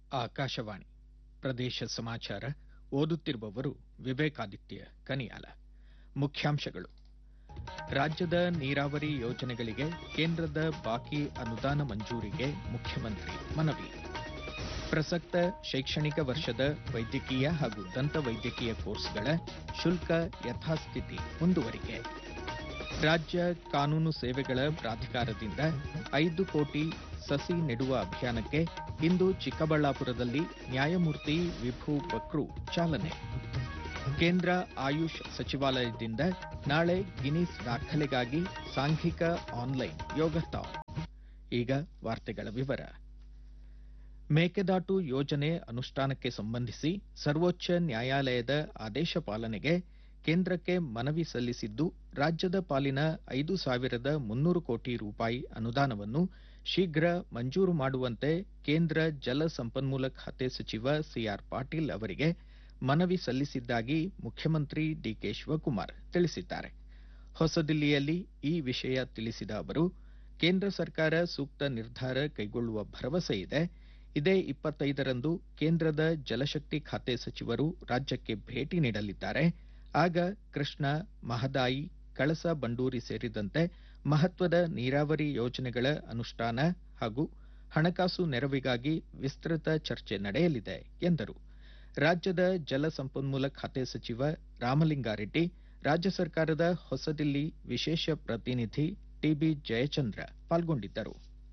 ಆಕಾಶವಾಣಿ ಪ್ರದೇಶ ಸಮಾಚಾರ ಓದುತ್ತಿರುವವರು ವಿವೇಕಾದಿತ್ಯ ಕನಿಯಾಲ ಮುಖ್ಯಾಂಶಗಳು ರಾಜ್ಯದ ನೀರಾವರಿ ಯೋಜನೆಗಳಿಗೆ ಕೇಂದ್ರದ ಬಾಕಿ ಅನುದಾನ ಮಂಜೂರಿಗೆ ಮುಖ್ಯಮಂತ್ರಿ ಮನವಿ ಪ್ರಸಕ್ತ ಶೈಕ್ಷಣಿಕ ವರ್ಷದ ವೈದ್ಯಕೀಯ ಹಾಗೂ ದಂತ ವೈದ್ಯಕೀಯ ಕೋರ್ಸ್ಗಳ ಶುಲ್ಕ ಯಥಾಸ್ಥಿತಿ ಮುಂದುವರಿಕೆ ರಾಜ್ಯ ಕಾನೂನು ಸೇವೆಗಳ ಪ್ರಾಧಿಕಾರದಿಂದ ಐದು ಕೋಟಿ ಸಸಿ ನೆಡುವ ಅಭಿಯಾನಕ್ಕೆ ಇಂದು ಚಿಕ್ಕಬಳ್ಳಾಪುರದಲ್ಲಿ ನ್ಯಾಯಮೂರ್ತಿ ವಿಭು ಬಕ್ರು ಚಾಲನೆ ಕೇಂದ್ರ ಆಯುಷ್ ಸಚಿವಾಲಯದಿಂದ ನಾಳೆ ಗಿನ್ನಿಸ್ ದಾಖಲೆಗಾಗಿ ಸಾಂಘಿಕ ಆನ್ಲೈನ್ ಯೋಗಥಾನ್ ಈಗ ವಾರ್ತೆಗಳ ವಿವರ ಮೇಕೆದಾಟು ಯೋಜನೆ ಅನುಷ್ಠಾನಕ್ಕೆ ಸಂಬಂಧಿಸಿ ಸರ್ವೋಚ್ಚ ನ್ಯಾಯಾಲಯದ ಆದೇಶ ಪಾಲನೆಗೆ ಕೇಂದ್ರಕ್ಕೆ ಮನವಿ ಸಲ್ಲಿಸಿದ್ದು ರಾಜ್ಯದ ಪಾಲಿನ ಐದು ಸಾವಿರದ ಮುನ್ನೂರು ಕೋಟಿ ರೂಪಾಯಿ ಅನುದಾನವನ್ನು ಶೀಘ್ರ ಮಂಜೂರು ಮಾಡುವಂತೆ ಕೇಂದ್ರ ಜಲ ಸಂಪನ್ಮೂಲ ಖಾತೆ ಸಚಿವ ಸಿಆರ್ ಪಾಟೀಲ್ ಅವರಿಗೆ ಮನವಿ ಸಲ್ಲಿಸಿದ್ದಾಗಿ ಮುಖ್ಯಮಂತ್ರಿ ಡಿಕೆ ಶಿವಕುಮಾರ್ ತಿಳಿಸಿದ್ದಾರೆ ಹೊಸದಿಲ್ಲಿಯಲ್ಲಿ ಈ ವಿಷಯ ತಿಳಿಸಿದ ಅವರು ಕೇಂದ್ರ ಸರ್ಕಾರ ಸೂಕ್ತ ನಿರ್ಧಾರ ಕೈಗೊಳ್ಳುವ ಭರವಸೆ ಇದೆ ಇದೇ ಇಪ್ಪತ್ತೈದರಂದು ಕೇಂದ್ರದ ಜಲಶಕ್ತಿ ಖಾತೆ ಸಚಿವರು ರಾಜ್ಯಕ್ಕೆ ಭೇಟಿ ನೀಡಲಿದ್ದಾರೆ ಆಗ ಕೃಷ್ಣ ಮಹದಾಯಿ ಕಳಸಾ ಬಂಡೂರಿ ಸೇರಿದಂತೆ ಮಹತ್ವದ ನೀರಾವರಿ ಯೋಜನೆಗಳ ಅನುಷ್ಠಾನ ಹಾಗೂ ಹಣಕಾಸು ನೆರವಿಗಾಗಿ ವಿಸ್ತೃತ ಚರ್ಚೆ ನಡೆಯಲಿದೆ ಎಂದರು ರಾಜ್ಯದ ಜಲ ಸಂಪನ್ಮೂಲ ಖಾತೆ ಸಚಿವ ರಾಮಲಿಂಗಾರೆಡ್ಡಿ ರಾಜ್ಯ ಸರ್ಕಾರದ ಹೊಸದಿಲ್ಲಿ ವಿಶೇಷ ಪ್ರತಿನಿಧಿ ಟಿಬಿ ಜಯಚಂದ್ರ ಪಾಲ್ಗೊಂಡಿದ್ದರು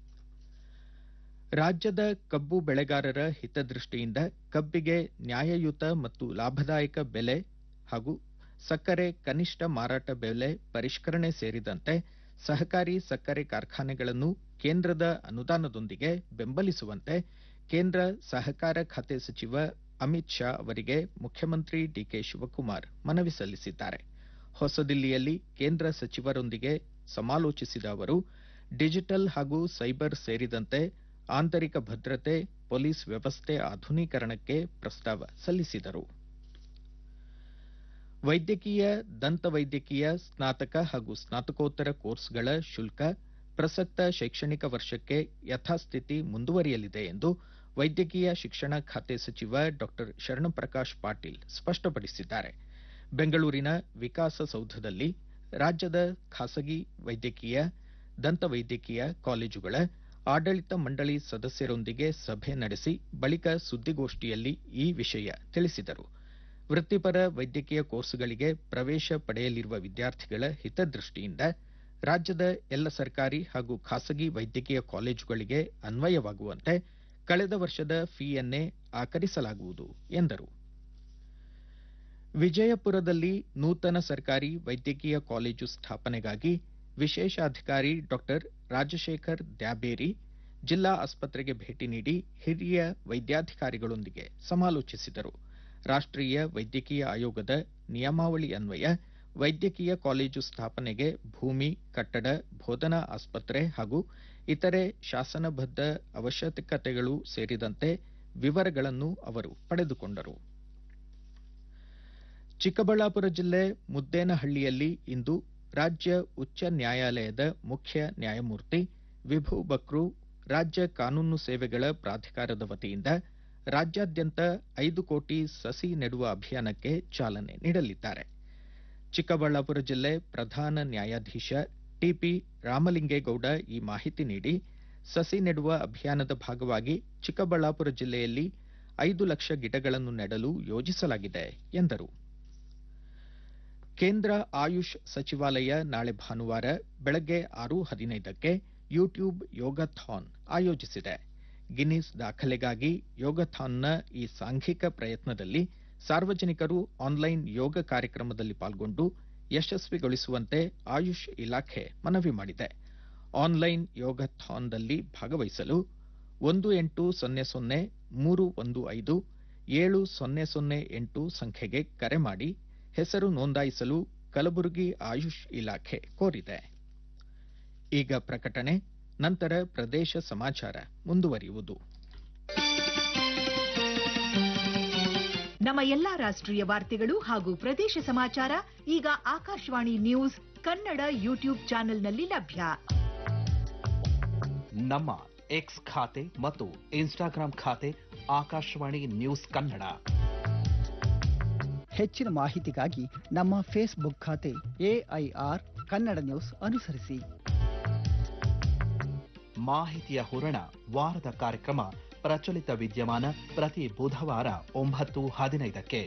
ರಾಜ್ಯದ ಕಬ್ಬು ಬೆಳೆಗಾರರ ಹಿತದೃಷ್ಟಿಯಿಂದ ಕಬ್ಬಿಗೆ ನ್ಯಾಯಯುತ ಮತ್ತು ಲಾಭದಾಯಕ ಬೆಲೆ ಹಾಗೂ ಸಕ್ಕರೆ ಕನಿಷ್ಠ ಮಾರಾಟ ಬೆಲೆ ಪರಿಷ್ಕರಣೆ ಸೇರಿದಂತೆ ಸಹಕಾರಿ ಸಕ್ಕರೆ ಕಾರ್ಖಾನೆಗಳನ್ನು ಕೇಂದ್ರದ ಅನುದಾನದೊಂದಿಗೆ ಬೆಂಬಲಿಸುವಂತೆ ಕೇಂದ್ರ ಸಹಕಾರ ಖಾತೆ ಸಚಿವ ಅಮಿತ್ ಶಾ ಅವರಿಗೆ ಮುಖ್ಯಮಂತ್ರಿ ಡಿಕೆ ಶಿವಕುಮಾರ್ ಮನವಿ ಸಲ್ಲಿಸಿದ್ದಾರೆ ಹೊಸದಿಲ್ಲಿಯಲ್ಲಿ ಕೇಂದ್ರ ಸಚಿವರೊಂದಿಗೆ ಸಮಾಲೋಚಿಸಿದ ಅವರು ಡಿಜಿಟಲ್ ಹಾಗೂ ಸೈಬರ್ ಸೇರಿದಂತೆ ಆಂತರಿಕ ಭದ್ರತೆ ಪೊಲೀಸ್ ವ್ಯವಸ್ಥೆ ಆಧುನೀಕರಣಕ್ಕೆ ಪ್ರಸ್ತಾವ ಸಲ್ಲಿಸಿದರು ವೈದ್ಯಕೀಯ ದಂತ ವೈದ್ಯಕೀಯ ಸ್ನಾತಕ ಹಾಗೂ ಸ್ನಾತಕೋತ್ತರ ಕೋರ್ಸ್ಗಳ ಶುಲ್ಕ ಪ್ರಸಕ್ತ ಶೈಕ್ಷಣಿಕ ವರ್ಷಕ್ಕೆ ಯಥಾಸ್ಥಿತಿ ಮುಂದುವರಿಯಲಿದೆ ಎಂದು ವೈದ್ಯಕೀಯ ಶಿಕ್ಷಣ ಖಾತೆ ಸಚಿವ ಡಾ ಶರಣಪ್ರಕಾಶ್ ಪಾಟೀಲ್ ಸ್ಪಷ್ಟಪಡಿಸಿದ್ದಾರೆ ಬೆಂಗಳೂರಿನ ವಿಕಾಸಸೌಧದಲ್ಲಿ ರಾಜ್ಯದ ಖಾಸಗಿ ವೈದ್ಯಕೀಯ ದಂತ ವೈದ್ಯಕೀಯ ಕಾಲೇಜುಗಳ ಆಡಳಿತ ಮಂಡಳಿ ಸದಸ್ಯರೊಂದಿಗೆ ಸಭೆ ನಡೆಸಿ ಬಳಿಕ ಸುದ್ದಿಗೋಷ್ಠಿಯಲ್ಲಿ ಈ ವಿಷಯ ತಿಳಿಸಿದರು ವೃತ್ತಿಪರ ವೈದ್ಯಕೀಯ ಕೋರ್ಸ್ಗಳಿಗೆ ಪ್ರವೇಶ ಪಡೆಯಲಿರುವ ವಿದ್ಯಾರ್ಥಿಗಳ ಹಿತದೃಷ್ಟಿಯಿಂದ ರಾಜ್ಯದ ಎಲ್ಲ ಸರ್ಕಾರಿ ಹಾಗೂ ಖಾಸಗಿ ವೈದ್ಯಕೀಯ ಕಾಲೇಜುಗಳಿಗೆ ಅನ್ವಯವಾಗುವಂತೆ ಕಳೆದ ವರ್ಷದ ಫೀಯನ್ನೇ ಆಕರಿಸಲಾಗುವುದು ಎಂದರು ವಿಜಯಪುರದಲ್ಲಿ ನೂತನ ಸರ್ಕಾರಿ ವೈದ್ಯಕೀಯ ಕಾಲೇಜು ಸ್ಥಾಪನೆಗಾಗಿ ವಿಶೇಷಾಧಿಕಾರಿ ಡಾ ರಾಜಶೇಖರ್ ದ್ಯಾಬೇರಿ ಜಿಲ್ಲಾ ಆಸ್ಪತ್ರೆಗೆ ಭೇಟಿ ನೀಡಿ ಹಿರಿಯ ವೈದ್ಯಾಧಿಕಾರಿಗಳೊಂದಿಗೆ ಸಮಾಲೋಚಿಸಿದರು ರಾಷ್ಟ್ರೀಯ ವೈದ್ಯಕೀಯ ಆಯೋಗದ ನಿಯಮಾವಳಿ ಅನ್ವಯ ವೈದ್ಯಕೀಯ ಕಾಲೇಜು ಸ್ಥಾಪನೆಗೆ ಭೂಮಿ ಕಟ್ಟಡ ಬೋಧನಾ ಆಸ್ಪತ್ರೆ ಹಾಗೂ ಇತರೆ ಶಾಸನಬದ್ಧ ಅವಶ್ಯಕತೆಗಳು ಸೇರಿದಂತೆ ವಿವರಗಳನ್ನು ಅವರು ಪಡೆದುಕೊಂಡರು ಚಿಕ್ಕಬಳ್ಳಾಪುರ ಜಿಲ್ಲೆ ಮುದ್ದೇನಹಳ್ಳಿಯಲ್ಲಿ ಇಂದು ರಾಜ್ಯ ಉಚ್ಚ ನ್ಯಾಯಾಲಯದ ಮುಖ್ಯ ನ್ಯಾಯಮೂರ್ತಿ ವಿಭು ಬಕ್ರು ರಾಜ್ಯ ಕಾನೂನು ಸೇವೆಗಳ ಪ್ರಾಧಿಕಾರದ ವತಿಯಿಂದ ರಾಜ್ಯಾದ್ಯಂತ ಐದು ಕೋಟಿ ಸಸಿ ನೆಡುವ ಅಭಿಯಾನಕ್ಕೆ ಚಾಲನೆ ನೀಡಲಿದ್ದಾರೆ ಚಿಕ್ಕಬಳ್ಳಾಪುರ ಜಿಲ್ಲೆ ಪ್ರಧಾನ ನ್ಯಾಯಾಧೀಶ ಟಿಪಿ ರಾಮಲಿಂಗೇಗೌಡ ಈ ಮಾಹಿತಿ ನೀಡಿ ಸಸಿ ನೆಡುವ ಅಭಿಯಾನದ ಭಾಗವಾಗಿ ಚಿಕ್ಕಬಳ್ಳಾಪುರ ಜಿಲ್ಲೆಯಲ್ಲಿ ಐದು ಲಕ್ಷ ಗಿಡಗಳನ್ನು ನೆಡಲು ಯೋಜಿಸಲಾಗಿದೆ ಎಂದರು ಕೇಂದ್ರ ಆಯುಷ್ ಸಚಿವಾಲಯ ನಾಳೆ ಭಾನುವಾರ ಬೆಳಗ್ಗೆ ಆರು ಹದಿನೈದಕ್ಕೆ ಯೂಟ್ಯೂಬ್ ಯೋಗಥಾನ್ ಆಯೋಜಿಸಿದೆ ಗಿನ್ನಿಸ್ ದಾಖಲೆಗಾಗಿ ಯೋಗಥಾನ್ನ ಈ ಸಾಂಘಿಕ ಪ್ರಯತ್ನದಲ್ಲಿ ಸಾರ್ವಜನಿಕರು ಆನ್ಲೈನ್ ಯೋಗ ಕಾರ್ಯಕ್ರಮದಲ್ಲಿ ಪಾಲ್ಗೊಂಡು ಯಶಸ್ವಿಗೊಳಿಸುವಂತೆ ಆಯುಷ್ ಇಲಾಖೆ ಮನವಿ ಮಾಡಿದೆ ಆನ್ಲೈನ್ ಯೋಗಥಾನ್ದಲ್ಲಿ ಭಾಗವಹಿಸಲು ಒಂದು ಎಂಟು ಸೊನ್ನೆ ಸೊನ್ನೆ ಮೂರು ಒಂದು ಐದು ಏಳು ಸೊನ್ನೆ ಸೊನ್ನೆ ಎಂಟು ಸಂಖ್ಯೆಗೆ ಕರೆ ಮಾಡಿ ಹೆಸರು ನೋಂದಾಯಿಸಲು ಕಲಬುರಗಿ ಆಯುಷ್ ಇಲಾಖೆ ಕೋರಿದೆ ಈಗ ಪ್ರಕಟಣೆ ನಂತರ ಪ್ರದೇಶ ಸಮಾಚಾರ ಮುಂದುವರಿಯುವುದು ನಮ್ಮ ಎಲ್ಲಾ ರಾಷ್ಟ್ರೀಯ ವಾರ್ತೆಗಳು ಹಾಗೂ ಪ್ರದೇಶ ಸಮಾಚಾರ ಈಗ ಆಕಾಶವಾಣಿ ನ್ಯೂಸ್ ಕನ್ನಡ ಯೂಟ್ಯೂಬ್ ಚಾನೆಲ್ನಲ್ಲಿ ಲಭ್ಯ ನಮ್ಮ ಎಕ್ಸ್ ಖಾತೆ ಮತ್ತು ಇನ್ಸ್ಟಾಗ್ರಾಂ ಖಾತೆ ಆಕಾಶವಾಣಿ ನ್ಯೂಸ್ ಕನ್ನಡ ಹೆಚ್ಚಿನ ಮಾಹಿತಿಗಾಗಿ ನಮ್ಮ ಫೇಸ್ಬುಕ್ ಖಾತೆ ಎಐಆರ್ ಕನ್ನಡ ನ್ಯೂಸ್ ಅನುಸರಿಸಿ ಮಾಹಿತಿಯ ಹೂರಣ ವಾರದ ಕಾರ್ಯಕ್ರಮ ಪ್ರಚಲಿತ ವಿದ್ಯಮಾನ ಪ್ರತಿ ಬುಧವಾರ ಒಂಬತ್ತು ಹದಿನೈದಕ್ಕೆ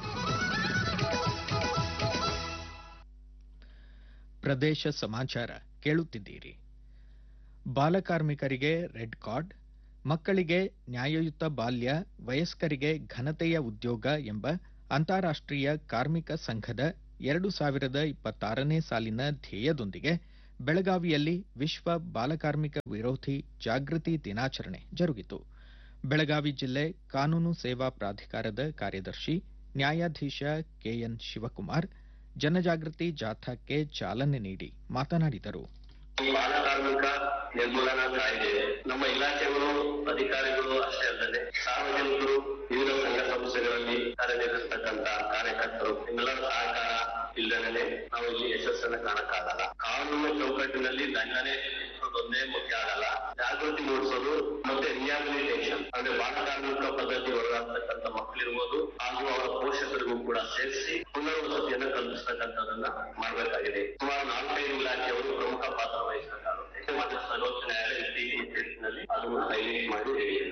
ಪ್ರದೇಶ ಸಮಾಚಾರ ಕೇಳುತ್ತಿದ್ದೀರಿ ಬಾಲಕಾರ್ಮಿಕರಿಗೆ ರೆಡ್ ಕಾರ್ಡ್ ಮಕ್ಕಳಿಗೆ ನ್ಯಾಯಯುತ ಬಾಲ್ಯ ವಯಸ್ಕರಿಗೆ ಘನತೆಯ ಉದ್ಯೋಗ ಎಂಬ ಅಂತಾರಾಷ್ಟ್ರೀಯ ಕಾರ್ಮಿಕ ಸಂಘದ ಎರಡು ಸಾವಿರದ ಇಪ್ಪತ್ತಾರನೇ ಸಾಲಿನ ಧ್ಯೇಯದೊಂದಿಗೆ ಬೆಳಗಾವಿಯಲ್ಲಿ ವಿಶ್ವ ಬಾಲಕಾರ್ಮಿಕ ವಿರೋಧಿ ಜಾಗೃತಿ ದಿನಾಚರಣೆ ಜರುಗಿತು ಬೆಳಗಾವಿ ಜಿಲ್ಲೆ ಕಾನೂನು ಸೇವಾ ಪ್ರಾಧಿಕಾರದ ಕಾರ್ಯದರ್ಶಿ ನ್ಯಾಯಾಧೀಶ ಕೆಎನ್ ಶಿವಕುಮಾರ್ ಜನಜಾಗೃತಿ ಜಾಥಾಕ್ಕೆ ಚಾಲನೆ ನೀಡಿ ಮಾತನಾಡಿದರು ಬಾಲಕಾರ್ಮಿಕ ನಿರ್ಮೂಲನಾ ಕಾಯ್ದೆ ನಮ್ಮ ಇಲಾಖೆಗಳು ಅಧಿಕಾರಿಗಳು ಅಷ್ಟೇ ಅಲ್ಲದೆ ಸಾರ್ವಜನಿಕರು ವಿವಿಧ ಸಂಘ ಸಂಸ್ಥೆಗಳಲ್ಲಿ ಕಾರ್ಯನಿರ್ವಹಿಸತಕ್ಕಂತ ಕಾರ್ಯಕರ್ತರು ನಿಮ್ಮೆಲ್ಲರ ಸಹಕಾರ ಇಲ್ಲದೇ ನಾವು ಇಲ್ಲಿ ಯಶಸ್ಸನ್ನ ಕಾಣಕ್ಕಾಗಲ್ಲ ಕಾನೂನು ಚೌಕಟ್ಟಿನಲ್ಲಿ ದಂಡನೆ ಒಂದೇ ಮುಖ್ಯ ಆಗಲ್ಲ ಜಾಗೃತಿ ಮೂಡಿಸೋದು ಮತ್ತೆ ರಿಹಾಬಿಲಿಟೇಷನ್ ಅಂದ್ರೆ ಬಾಲಕಾರ್ಮಿಕ ಪದ್ಧತಿ ಒಳಗಾಗ್ತಕ್ಕಂಥ ಮಕ್ಕಳಿರ್ಬೋದು ಹಾಗೂ ಅವರ ಪೋಷಕರಿಗೂ ಕೂಡ ಸೇರಿಸಿ ಪುನರ್ವಸತಿಯನ್ನ ಕಲ್ಪಿಸ್ತಕ್ಕಂಥದನ್ನ ಮಾಡಬೇಕಾಗಿದೆ ಸುಮಾರು ನಾಲ್ಕೈದು ಇಲಾಖೆಯವರು ಪ್ರಮುಖ ಪಾತ್ರ ವಹಿಸಬೇಕಾಗುತ್ತೆ ಮಾನ್ಯ ಸರ್ವೋಚ್ಚ ನ್ಯಾಯಾಲಯ ಇತ್ತೀಚಿನ ತೀರ್ಪಿನಲ್ಲಿ ಅದನ್ನು ಹೈಲೈಟ್ ಮಾಡಿ ಹೇಳಿಲ್ಲ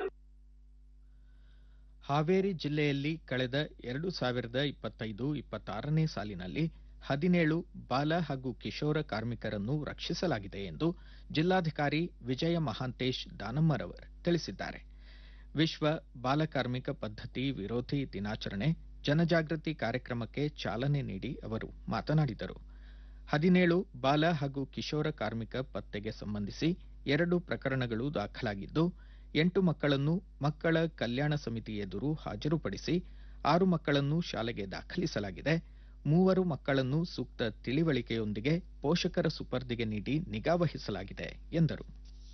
ಹಾವೇರಿ ಜಿಲ್ಲೆಯಲ್ಲಿ ಕಳೆದ ಎರಡು ಸಾವಿರದ ಇಪ್ಪತ್ತೈದು ಇಪ್ಪತ್ತಾರನೇ ಸಾಲಿನಲ್ಲಿ ಹದಿನೇಳು ಬಾಲ ಹಾಗೂ ಕಿಶೋರ ಕಾರ್ಮಿಕರನ್ನು ರಕ್ಷಿಸಲಾಗಿದೆ ಎಂದು ಜಿಲ್ಲಾಧಿಕಾರಿ ವಿಜಯ ಮಹಾಂತೇಶ್ ದಾನಮ್ಮರವರ್ ತಿಳಿಸಿದ್ದಾರೆ ವಿಶ್ವ ಬಾಲಕಾರ್ಮಿಕ ಪದ್ಧತಿ ವಿರೋಧಿ ದಿನಾಚರಣೆ ಜನಜಾಗೃತಿ ಕಾರ್ಯಕ್ರಮಕ್ಕೆ ಚಾಲನೆ ನೀಡಿ ಅವರು ಮಾತನಾಡಿದರು ಹದಿನೇಳು ಬಾಲ ಹಾಗೂ ಕಿಶೋರ ಕಾರ್ಮಿಕ ಪತ್ತೆಗೆ ಸಂಬಂಧಿಸಿ ಎರಡು ಪ್ರಕರಣಗಳು ದಾಖಲಾಗಿದ್ದು ಎಂಟು ಮಕ್ಕಳನ್ನು ಮಕ್ಕಳ ಕಲ್ಯಾಣ ಸಮಿತಿ ಎದುರು ಹಾಜರುಪಡಿಸಿ ಆರು ಮಕ್ಕಳನ್ನು ಶಾಲೆಗೆ ದಾಖಲಿಸಲಾಗಿದೆ ಮೂವರು ಮಕ್ಕಳನ್ನು ಸೂಕ್ತ ತಿಳಿವಳಿಕೆಯೊಂದಿಗೆ ಪೋಷಕರ ಸುಪರ್ದಿಗೆ ನೀಡಿ ನಿಗಾವಹಿಸಲಾಗಿದೆ ಎಂದರು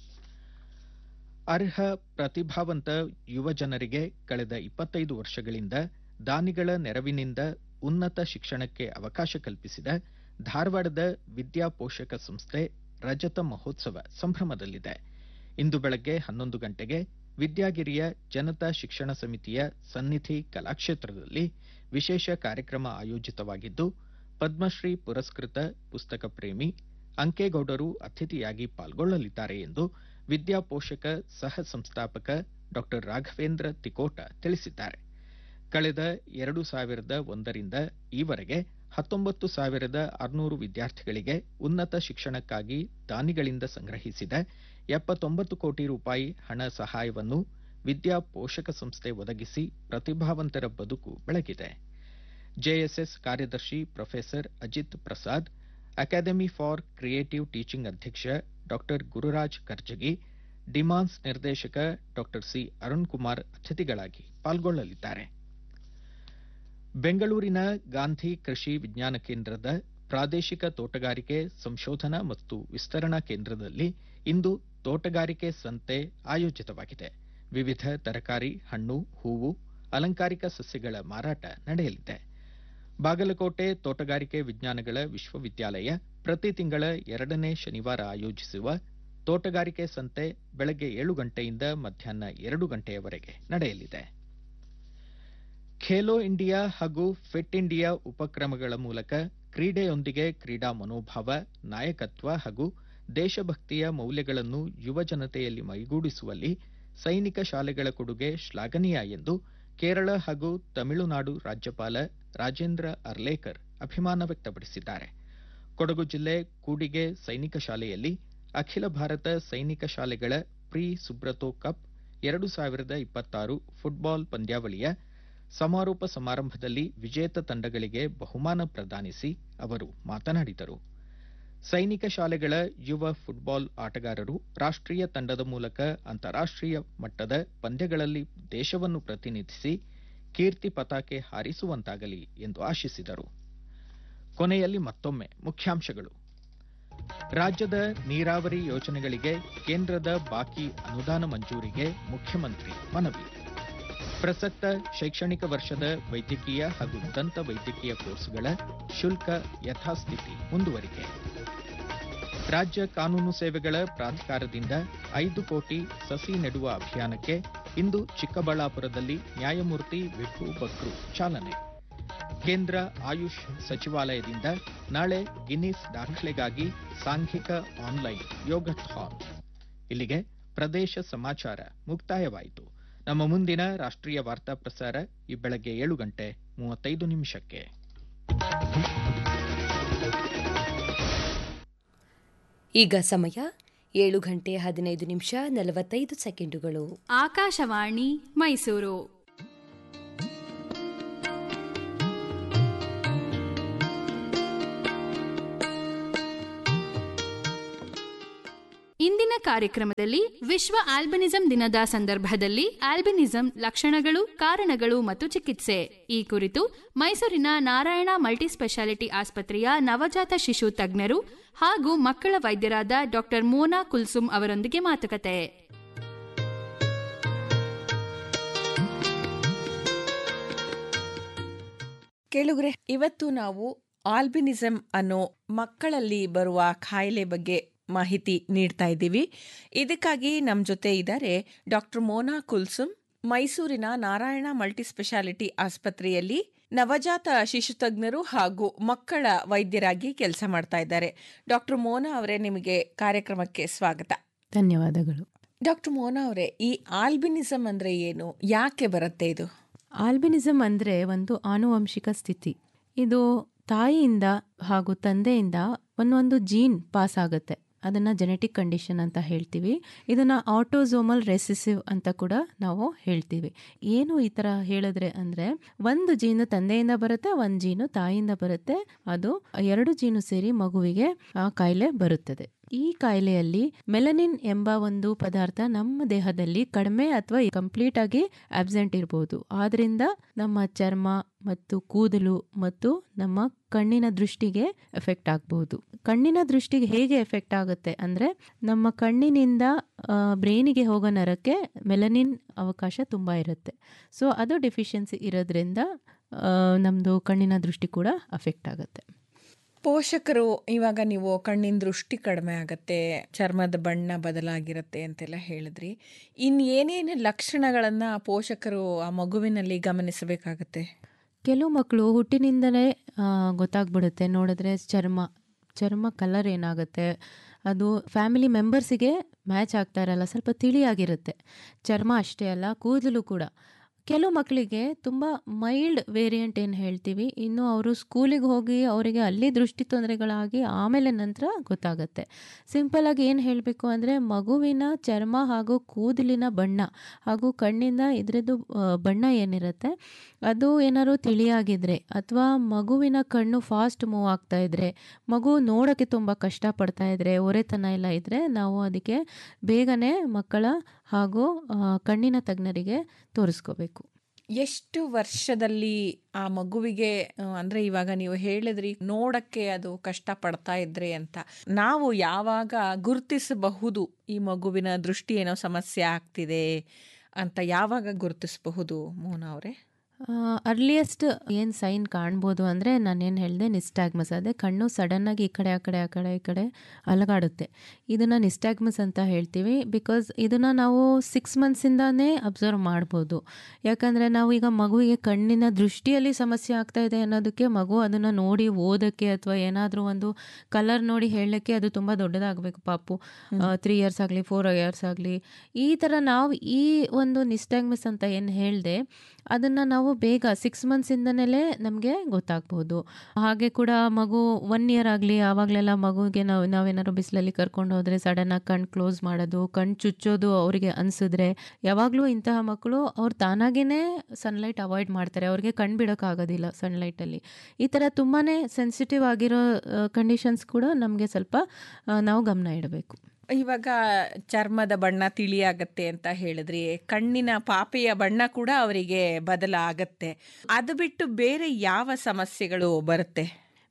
ಅರ್ಹ ಪ್ರತಿಭಾವಂತ ಯುವ ಜನರಿಗೆ ಕಳೆದ ಇಪ್ಪತ್ತೈದು ವರ್ಷಗಳಿಂದ ದಾನಿಗಳ ನೆರವಿನಿಂದ ಉನ್ನತ ಶಿಕ್ಷಣಕ್ಕೆ ಅವಕಾಶ ಕಲ್ಪಿಸಿದ ಧಾರವಾಡದ ವಿದ್ಯಾ ಪೋಷಕ ಸಂಸ್ಥೆ ರಜತ ಮಹೋತ್ಸವ ಸಂಭ್ರಮದಲ್ಲಿದೆ ಇಂದು ಬೆಳಗ್ಗೆ ಹನ್ನೊಂದು ಗಂಟೆಗೆ ವಿದ್ಯಾಗಿರಿಯ ಜನತಾ ಶಿಕ್ಷಣ ಸಮಿತಿಯ ಸನ್ನಿಧಿ ಕಲಾಕ್ಷೇತ್ರದಲ್ಲಿ ವಿಶೇಷ ಕಾರ್ಯಕ್ರಮ ಆಯೋಜಿತವಾಗಿದ್ದು ಪದ್ಮಶ್ರೀ ಪುರಸ್ಕೃತ ಪುಸ್ತಕ ಪ್ರೇಮಿ ಅಂಕೇಗೌಡರು ಅತಿಥಿಯಾಗಿ ಪಾಲ್ಗೊಳ್ಳಲಿದ್ದಾರೆ ಎಂದು ವಿದ್ಯಾ ಪೋಷಕ ಸಹ ಸಂಸ್ಥಾಪಕ ಡಾ ರಾಘವೇಂದ್ರ ತಿಕೋಟ ತಿಳಿಸಿದ್ದಾರೆ ಕಳೆದ ಎರಡು ಸಾವಿರದ ಒಂದರಿಂದ ಈವರೆಗೆ ಹತ್ತೊಂಬತ್ತು ಸಾವಿರದ ಆರುನೂರು ವಿದ್ಯಾರ್ಥಿಗಳಿಗೆ ಉನ್ನತ ಶಿಕ್ಷಣಕ್ಕಾಗಿ ದಾನಿಗಳಿಂದ ಸಂಗ್ರಹಿಸಿದ ಎಪ್ಪತ್ತೊಂಬತ್ತು ಕೋಟಿ ರೂಪಾಯಿ ಹಣ ಸಹಾಯವನ್ನು ವಿದ್ಯಾ ಪೋಷಕ ಸಂಸ್ಥೆ ಒದಗಿಸಿ ಪ್ರತಿಭಾವಂತರ ಬದುಕು ಬೆಳಗಿದೆ ಜೆಎಸ್ಎಸ್ ಕಾರ್ಯದರ್ಶಿ professor Ajith Prasad academy for creative teaching ಅಧ್ಯಕ್ಷ ಡಾ ಗುರುರಾಜ್ ಕರ್ಜಗಿ ಡಿಮಾನ್ಸ್ ನಿರ್ದೇಶಕ ಡಾ ಸಿ ಅರುಣ್ ಕುಮಾರ್ ಅತಿಥಿಗಳಾಗಿ ಪಾಲ್ಗೊಳ್ಳಲಿದ್ದಾರೆ ಬೆಂಗಳೂರಿನ ಗಾಂಧಿ ಕೃಷಿ ವಿಜ್ಞಾನ ಕೇಂದ್ರದ ಪ್ರಾದೇಶಿಕ ತೋಟಗಾರಿಕೆ ಸಂಶೋಧನಾ ಮತ್ತು ವಿಸ್ತರಣಾ ಕೇಂದ್ರದಲ್ಲಿ ಇಂದು ತೋಟಗಾರಿಕೆ ಸಂತೆ ಆಯೋಜಿತವಾಗಿದೆ ವಿವಿಧ ತರಕಾರಿ ಹಣ್ಣು ಹೂವು ಅಲಂಕಾರಿಕ ಸಸ್ಯಗಳ ಮಾರಾಟ ನಡೆಯಲಿದೆ ಬಾಗಲಕೋಟೆ ತೋಟಗಾರಿಕೆ ವಿಜ್ಞಾನಗಳ ವಿಶ್ವವಿದ್ಯಾಲಯ ಪ್ರತಿ ತಿಂಗಳ ಎರಡನೇ ಶನಿವಾರ ಆಯೋಜಿಸುವ ತೋಟಗಾರಿಕೆ ಸಂತೆ ಬೆಳಗ್ಗೆ ಏಳು ಗಂಟೆಯಿಂದ ಮಧ್ಯಾಹ್ನ ಎರಡು ಗಂಟೆಯವರೆಗೆ ನಡೆಯಲಿದೆ ಖೇಲೋ ಇಂಡಿಯಾ ಹಾಗೂ ಫಿಟ್ ಇಂಡಿಯಾ ಉಪಕ್ರಮಗಳ ಮೂಲಕ ಕ್ರೀಡೆಯೊಂದಿಗೆ ಕ್ರೀಡಾ ಮನೋಭಾವ ನಾಯಕತ್ವ ಹಾಗೂ ದೇಶಭಕ್ತಿಯ ಮೌಲ್ಯಗಳನ್ನು ಯುವ ಜನತೆಯಲ್ಲಿ ಮೈಗೂಡಿಸುವಲ್ಲಿ ಸೈನಿಕ ಶಾಲೆಗಳ ಕೊಡುಗೆ ಶ್ಲಾಘನೀಯ ಎಂದು ಕೇರಳ ಹಾಗೂ ತಮಿಳುನಾಡು ರಾಜ್ಯಪಾಲ ರಾಜೇಂದ್ರ ಅರ್ಲೇಕರ್ ಅಭಿಮಾನ ವ್ಯಕ್ತಪಡಿಸಿದ್ದಾರೆ ಕೊಡಗು ಜಿಲ್ಲೆ ಕೂಡಿಗೆ ಸೈನಿಕ ಶಾಲೆಯಲ್ಲಿ ಅಖಿಲ ಭಾರತ ಸೈನಿಕ ಶಾಲೆಗಳ ಪ್ರಿ ಸುಬ್ರತೋ ಕಪ್ ಎರಡು ಸಾವಿರದ ಇಪ್ಪತ್ತಾರು ಫುಟ್ಬಾಲ್ ಪಂದ್ಯಾವಳಿಯ ಸಮಾರೋಪ ಸಮಾರಂಭದಲ್ಲಿ ವಿಜೇತ ತಂಡಗಳಿಗೆ ಬಹುಮಾನ ಪ್ರದಾನಿಸಿ ಅವರು ಮಾತನಾಡಿದರು ಸೈನಿಕ ಶಾಲೆಗಳ ಯುವ ಫುಟ್ಬಾಲ್ ಆಟಗಾರರು ರಾಷ್ಟ್ರೀಯ ತಂಡದ ಮೂಲಕ ಅಂತಾರಾಷ್ಟ್ರೀಯ ಮಟ್ಟದ ಪಂದ್ಯಗಳಲ್ಲಿ ದೇಶವನ್ನು ಪ್ರತಿನಿಧಿಸಿ ಕೀರ್ತಿ ಪತಾಕೆ ಹಾರಿಸುವಂತಾಗಲಿ ಎಂದು ಆಶಿಸಿದರು ಕೊನೆಯಲ್ಲಿ ಮತ್ತೊಮ್ಮೆ ಮುಖ್ಯಾಂಶಗಳು ರಾಜ್ಯದ ನೀರಾವರಿ ಯೋಜನೆಗಳಿಗೆ ಕೇಂದ್ರದ ಬಾಕಿ ಅನುದಾನ ಮಂಜೂರಿಗೆ ಮುಖ್ಯಮಂತ್ರಿ ಮನವಿ ಪ್ರಸಕ್ತ ಶೈಕ್ಷಣಿಕ ವರ್ಷದ ವೈದ್ಯಕೀಯ ಹಾಗೂ ದಂತ ವೈದ್ಯಕೀಯ ಕೋರ್ಸ್ಗಳ ಶುಲ್ಕ ಯಥಾಸ್ಥಿತಿ ಮುಂದುವರಿಕೆ ರಾಜ್ಯ ಕಾನೂನು ಸೇವೆಗಳ ಪ್ರಾಧಿಕಾರದಿಂದ ಐದು ಕೋಟಿ ಸಸಿ ನೆಡುವ ಅಭಿಯಾನಕ್ಕೆ ಇಂದು ಚಿಕ್ಕಬಳ್ಳಾಪುರದಲ್ಲಿ ನ್ಯಾಯಮೂರ್ತಿ ವಿಭು ಬಕ್ರು ಚಾಲನೆ ಕೇಂದ್ರ ಆಯುಷ್ ಸಚಿವಾಲಯದಿಂದ ನಾಳೆ ಗಿನ್ನಿಸ್ ದಾಖಲೆಗಾಗಿ ಸಾಂಘಿಕ ಆನ್ಲೈನ್ ಯೋಗಥಾನ್ ಇಲ್ಲಿಗೆ ಪ್ರದೇಶ ಸಮಾಚಾರ ಮುಕ್ತಾಯವಾಯಿತು ನಮ್ಮ ಮುಂದಿನ ರಾಷ್ಟ್ರೀಯ ವಾರ್ತಾ ಪ್ರಸಾರ ಈ ಬೆಳಗ್ಗೆ ಏಳು ಗಂಟೆ ಮೂವತ್ತೈದು ನಿಮಿಷಕ್ಕೆ ಈಗ ಸಮಯ ಏಳು ಗಂಟೆ ಹದಿನೈದು ನಿಮಿಷ ನಲವತ್ತೈದು ಸೆಕೆಂಡುಗಳು ಆಕಾಶವಾಣಿ ಮೈಸೂರು ಇಂದಿನ ಕಾರ್ಯಕ್ರಮದಲ್ಲಿ ವಿಶ್ವ ಆಲ್ಬಿನಿಸಂ ದಿನದ ಸಂದರ್ಭದಲ್ಲಿ ಆಲ್ಬಿನಿಸಂ ಲಕ್ಷಣಗಳು ಕಾರಣಗಳು ಮತ್ತು ಚಿಕಿತ್ಸೆ ಈ ಕುರಿತು ಮೈಸೂರಿನ ನಾರಾಯಣ ಮಲ್ಟಿಸ್ಪೆಷಾಲಿಟಿ ಆಸ್ಪತ್ರೆಯ ನವಜಾತ ಶಿಶು ತಜ್ಞರು ಹಾಗೂ ಮಕ್ಕಳ ವೈದ್ಯರಾದ ಡಾಕ್ಟರ್ ಮೋನಾ ಕುಲ್ಸುಮ್ ಅವರೊಂದಿಗೆ ಮಾತುಕತೆ ಕೇಳುಗ್ರೆ ಇವತ್ತು ನಾವು ಆಲ್ಬಿನಿಸಮ್ ಅನ್ನೋ ಮಕ್ಕಳಲ್ಲಿ ಬರುವ ಕಾಯಿಲೆ ಬಗ್ಗೆ ಮಾಹಿತಿ ನೀಡ್ತಾ ಇದ್ದೀವಿ ಇದಕ್ಕಾಗಿ ನಮ್ಮ ಜೊತೆ ಇದ್ದಾರೆ ಡಾಕ್ಟರ್ ಮೋನಾ ಕುಲ್ಸುಮ್ ಮೈಸೂರಿನ ನಾರಾಯಣ ಮಲ್ಟಿಸ್ಪೆಷಾಲಿಟಿ ಆಸ್ಪತ್ರೆಯಲ್ಲಿ ನವಜಾತ ಶಿಶು ತಜ್ಞರು ಹಾಗೂ ಮಕ್ಕಳ ವೈದ್ಯರಾಗಿ ಕೆಲಸ ಮಾಡ್ತಾ ಇದ್ದಾರೆ ಡಾಕ್ಟರ್ ಮೋನಾ ಅವರೇ ನಿಮಗೆ ಕಾರ್ಯಕ್ರಮಕ್ಕೆ ಸ್ವಾಗತ ಧನ್ಯವಾದಗಳು ಡಾಕ್ಟರ್ ಮೋನಾ ಅವರೇ ಈ ಆಲ್ಬಿನಿಸಮ್ ಅಂದ್ರೆ ಏನು ಯಾಕೆ ಬರುತ್ತೆ ಇದು ಆಲ್ಬಿನಿಸಮ್ ಅಂದರೆ ಒಂದು ಆನುವಂಶಿಕ ಸ್ಥಿತಿ ಇದು ತಾಯಿಯಿಂದ ಹಾಗೂ ತಂದೆಯಿಂದ ಒಂದೊಂದು ಜೀನ್ ಪಾಸ್ ಆಗುತ್ತೆ ಅದನ್ನು ಜೆನೆಟಿಕ್ ಕಂಡೀಷನ್ ಅಂತ ಹೇಳ್ತೀವಿ ಇದನ್ನು ಆಟೋಸೋಮಲ್ ರೆಸಿಸಿವ್ ಅಂತ ಕೂಡ ನಾವು ಹೇಳ್ತೀವಿ ಏನು ಈ ಥರ ಹೇಳಿದ್ರೆ ಅಂದರೆ ಒಂದು ಜೀನು ತಂದೆಯಿಂದ ಬರುತ್ತೆ ಒಂದು ಜೀನು ತಾಯಿಯಿಂದ ಬರುತ್ತೆ ಅದು ಎರಡು ಜೀನು ಸೇರಿ ಮಗುವಿಗೆ ಆ ಕಾಯಿಲೆ ಬರುತ್ತದೆ ಈ ಕಾಯಿಲೆಯಲ್ಲಿ ಮೆಲನಿನ್ ಎಂಬ ಒಂದು ಪದಾರ್ಥ ನಮ್ಮ ದೇಹದಲ್ಲಿ ಕಡಿಮೆ ಅಥವಾ ಕಂಪ್ಲೀಟ್ ಆಗಿ ಅಬ್ಸೆಂಟ್ ಇರಬಹುದು ಆದ್ರಿಂದ ನಮ್ಮ ಚರ್ಮ ಮತ್ತು ಕೂದಲು ಮತ್ತು ನಮ್ಮ ಕಣ್ಣಿನ ದೃಷ್ಟಿಗೆ ಎಫೆಕ್ಟ್ ಆಗಬಹುದು ಕಣ್ಣಿನ ದೃಷ್ಟಿಗೆ ಹೇಗೆ ಎಫೆಕ್ಟ್ ಆಗುತ್ತೆ ಅಂದ್ರೆ ನಮ್ಮ ಕಣ್ಣಿನಿಂದ ಬ್ರೈನಿಗೆ ಹೋಗೋ ನರಕ್ಕೆ ಮೆಲನಿನ್ ಅವಕಾಶ ತುಂಬಾ ಇರುತ್ತೆ ಸೊ ಅದು ಡೆಫಿಷಿಯನ್ಸಿ ಇರೋದ್ರಿಂದ ನಮ್ಮದು ಕಣ್ಣಿನ ದೃಷ್ಟಿ ಕೂಡ ಅಫೆಕ್ಟ್ ಆಗುತ್ತೆ ಪೋಷಕರು ಇವಾಗ ನೀವು ಕಣ್ಣಿನ ದೃಷ್ಟಿ ಕಡಿಮೆ ಆಗುತ್ತೆ ಚರ್ಮದ ಬಣ್ಣ ಬದಲಾಗಿರುತ್ತೆ ಅಂತೆಲ್ಲ ಹೇಳಿದ್ರಿ ಇನ್ನು ಏನೇನು ಲಕ್ಷಣಗಳನ್ನು ಪೋಷಕರು ಆ ಮಗುವಿನಲ್ಲಿ ಗಮನಿಸಬೇಕಾಗತ್ತೆ ಕೆಲವು ಮಕ್ಕಳು ಹುಟ್ಟಿನಿಂದಲೇ ಗೊತ್ತಾಗ್ಬಿಡುತ್ತೆ ನೋಡಿದ್ರೆ ಚರ್ಮ ಚರ್ಮ ಕಲರ್ ಏನಾಗುತ್ತೆ ಅದು ಫ್ಯಾಮಿಲಿ ಮೆಂಬರ್ಸಿಗೆ ಮ್ಯಾಚ್ ಆಗ್ತಾ ಇರಲ್ಲ ಸ್ವಲ್ಪ ತಿಳಿಯಾಗಿರುತ್ತೆ ಚರ್ಮ ಅಷ್ಟೇ ಅಲ್ಲ ಕೂದಲು ಕೂಡ ಕೆಲವು ಮಕ್ಕಳಿಗೆ ತುಂಬ ಮೈಲ್ಡ್ ವೇರಿಯಂಟ್ ಏನು ಹೇಳ್ತೀವಿ ಇನ್ನು ಅವರು ಸ್ಕೂಲಿಗೆ ಹೋಗಿ ಅವರಿಗೆ ಅಲ್ಲಿ ದೃಷ್ಟಿ ತೊಂದರೆಗಳಾಗಿ ಆಮೇಲೆ ನಂತರ ಗೊತ್ತಾಗುತ್ತೆ ಸಿಂಪಲಾಗಿ ಏನು ಹೇಳಬೇಕು ಅಂದರೆ ಮಗುವಿನ ಚರ್ಮ ಹಾಗೂ ಕೂದಲಿನ ಬಣ್ಣ ಹಾಗೂ ಕಣ್ಣಿಂದ ಇದರದ್ದು ಬಣ್ಣ ಏನಿರುತ್ತೆ ಅದು ಏನಾದ್ರು ತಿಳಿಯಾಗಿದ್ರೆ ಅಥವಾ ಮಗುವಿನ ಕಣ್ಣು ಫಾಸ್ಟ್ ಮೂವ್ ಆಗ್ತಾ ಇದ್ರೆ ಮಗು ನೋಡೋಕ್ಕೆ ತುಂಬ ಕಷ್ಟಪಡ್ತಾ ಇದ್ರೆ ಒರೆತನ ಎಲ್ಲ ಇದ್ದರೆ ನಾವು ಅದಕ್ಕೆ ಬೇಗನೆ ಮಕ್ಕಳ ಹಾಗೂ ಕಣ್ಣಿನ ತಜ್ಞರಿಗೆ ತೋರಿಸ್ಕೋಬೇಕು ಎಷ್ಟು ವರ್ಷದಲ್ಲಿ ಆ ಮಗುವಿಗೆ ಅಂದ್ರೆ ಇವಾಗ ನೀವು ಹೇಳಿದ್ರಿ ನೋಡಕ್ಕೆ ಅದು ಕಷ್ಟ ಪಡ್ತಾ ಇದ್ರೆ ಅಂತ ನಾವು ಯಾವಾಗ ಗುರುತಿಸಬಹುದು ಈ ಮಗುವಿನ ದೃಷ್ಟಿ ಏನೋ ಸಮಸ್ಯೆ ಆಗ್ತಿದೆ ಅಂತ ಯಾವಾಗ ಗುರುತಿಸಬಹುದು ಮೋನ ಅವರೇ ಅರ್ಲಿಯೆಸ್ಟ್ ಏನು ಸೈನ್ ಕಾಣ್ಬೋದು ಅಂದರೆ ನಾನೇನು ಹೇಳಿದೆ ನಿಸ್ಟ್ಯಾಗ್ಮಸ್ ಅದೇ ಕಣ್ಣು ಸಡನ್ನಾಗಿ ಈ ಕಡೆ ಆ ಕಡೆ ಆ ಕಡೆ ಈ ಕಡೆ ಅಲಗಾಡುತ್ತೆ ಇದನ್ನು ನಿಸ್ಟ್ಯಾಗ್ಮಸ್ ಅಂತ ಹೇಳ್ತೀವಿ ಬಿಕಾಸ್ ಇದನ್ನು ನಾವು ಸಿಕ್ಸ್ ಮಂತ್ಸಿಂದಾನೇ ಅಬ್ಸರ್ವ್ ಮಾಡ್ಬೋದು ಯಾಕಂದರೆ ನಾವು ಈಗ ಮಗುವಿಗೆ ಕಣ್ಣಿನ ದೃಷ್ಟಿಯಲ್ಲಿ ಸಮಸ್ಯೆ ಆಗ್ತಾ ಇದೆ ಅನ್ನೋದಕ್ಕೆ ಮಗು ಅದನ್ನು ನೋಡಿ ಓದೋಕ್ಕೆ ಅಥವಾ ಏನಾದರೂ ಒಂದು ಕಲರ್ ನೋಡಿ ಹೇಳಲಿಕ್ಕೆ ಅದು ತುಂಬ ದೊಡ್ಡದಾಗಬೇಕು ಪಾಪು ತ್ರೀ ಇಯರ್ಸ್ ಆಗಲಿ ಫೋರ್ ಇಯರ್ಸ್ ಆಗಲಿ ಈ ಥರ ನಾವು ಈ ಒಂದು ನಿಸ್ಟ್ಯಾಗ್ಮಸ್ ಅಂತ ಏನು ಹೇಳಿದೆ ಅದನ್ನು ನಾವು ಬೇಗ ಸಿಕ್ಸ್ ಮಂತ್ಸಿಂದನೇ ನಮಗೆ ಗೊತ್ತಾಗ್ಬೋದು ಹಾಗೆ ಕೂಡ ಮಗು ಒನ್ ಇಯರ್ ಆಗಲಿ ಆವಾಗಲೆಲ್ಲ ಮಗುವಿಗೆ ನಾವು ನಾವೇನಾದ್ರು ಬಿಸಿಲಲ್ಲಿ ಕರ್ಕೊಂಡು ಹೋದರೆ ಸಡನ್ನಾಗಿ ಕಣ್ಣು ಕ್ಲೋಸ್ ಮಾಡೋದು ಕಣ್ಣು ಚುಚ್ಚೋದು ಅವರಿಗೆ ಅನಿಸಿದ್ರೆ ಯಾವಾಗಲೂ ಇಂತಹ ಮಕ್ಕಳು ಅವ್ರು ತಾನಾಗೇ ಸನ್ಲೈಟ್ ಅವಾಯ್ಡ್ ಮಾಡ್ತಾರೆ ಅವ್ರಿಗೆ ಕಣ್ಣು ಬಿಡೋಕ್ಕಾಗೋದಿಲ್ಲ ಸನ್ಲೈಟಲ್ಲಿ ಈ ಥರ ತುಂಬಾ ಸೆನ್ಸಿಟಿವ್ ಆಗಿರೋ ಕಂಡೀಷನ್ಸ್ ಕೂಡ ನಮಗೆ ಸ್ವಲ್ಪ ನಾವು ಗಮನ ಇಡಬೇಕು ಇವಾಗ ಚರ್ಮದ ಬಣ್ಣ ತಿಳಿಯಾಗತ್ತೆ ಅಂತ ಹೇಳಿದ್ರಿ ಕಣ್ಣಿನ ಪಾಪೆಯ ಬಣ್ಣ ಕೂಡ ಅವರಿಗೆ ಬದಲಾಗತ್ತೆ ಅದು ಬಿಟ್ಟು ಬೇರೆ ಯಾವ ಸಮಸ್ಯೆಗಳು ಬರುತ್ತೆ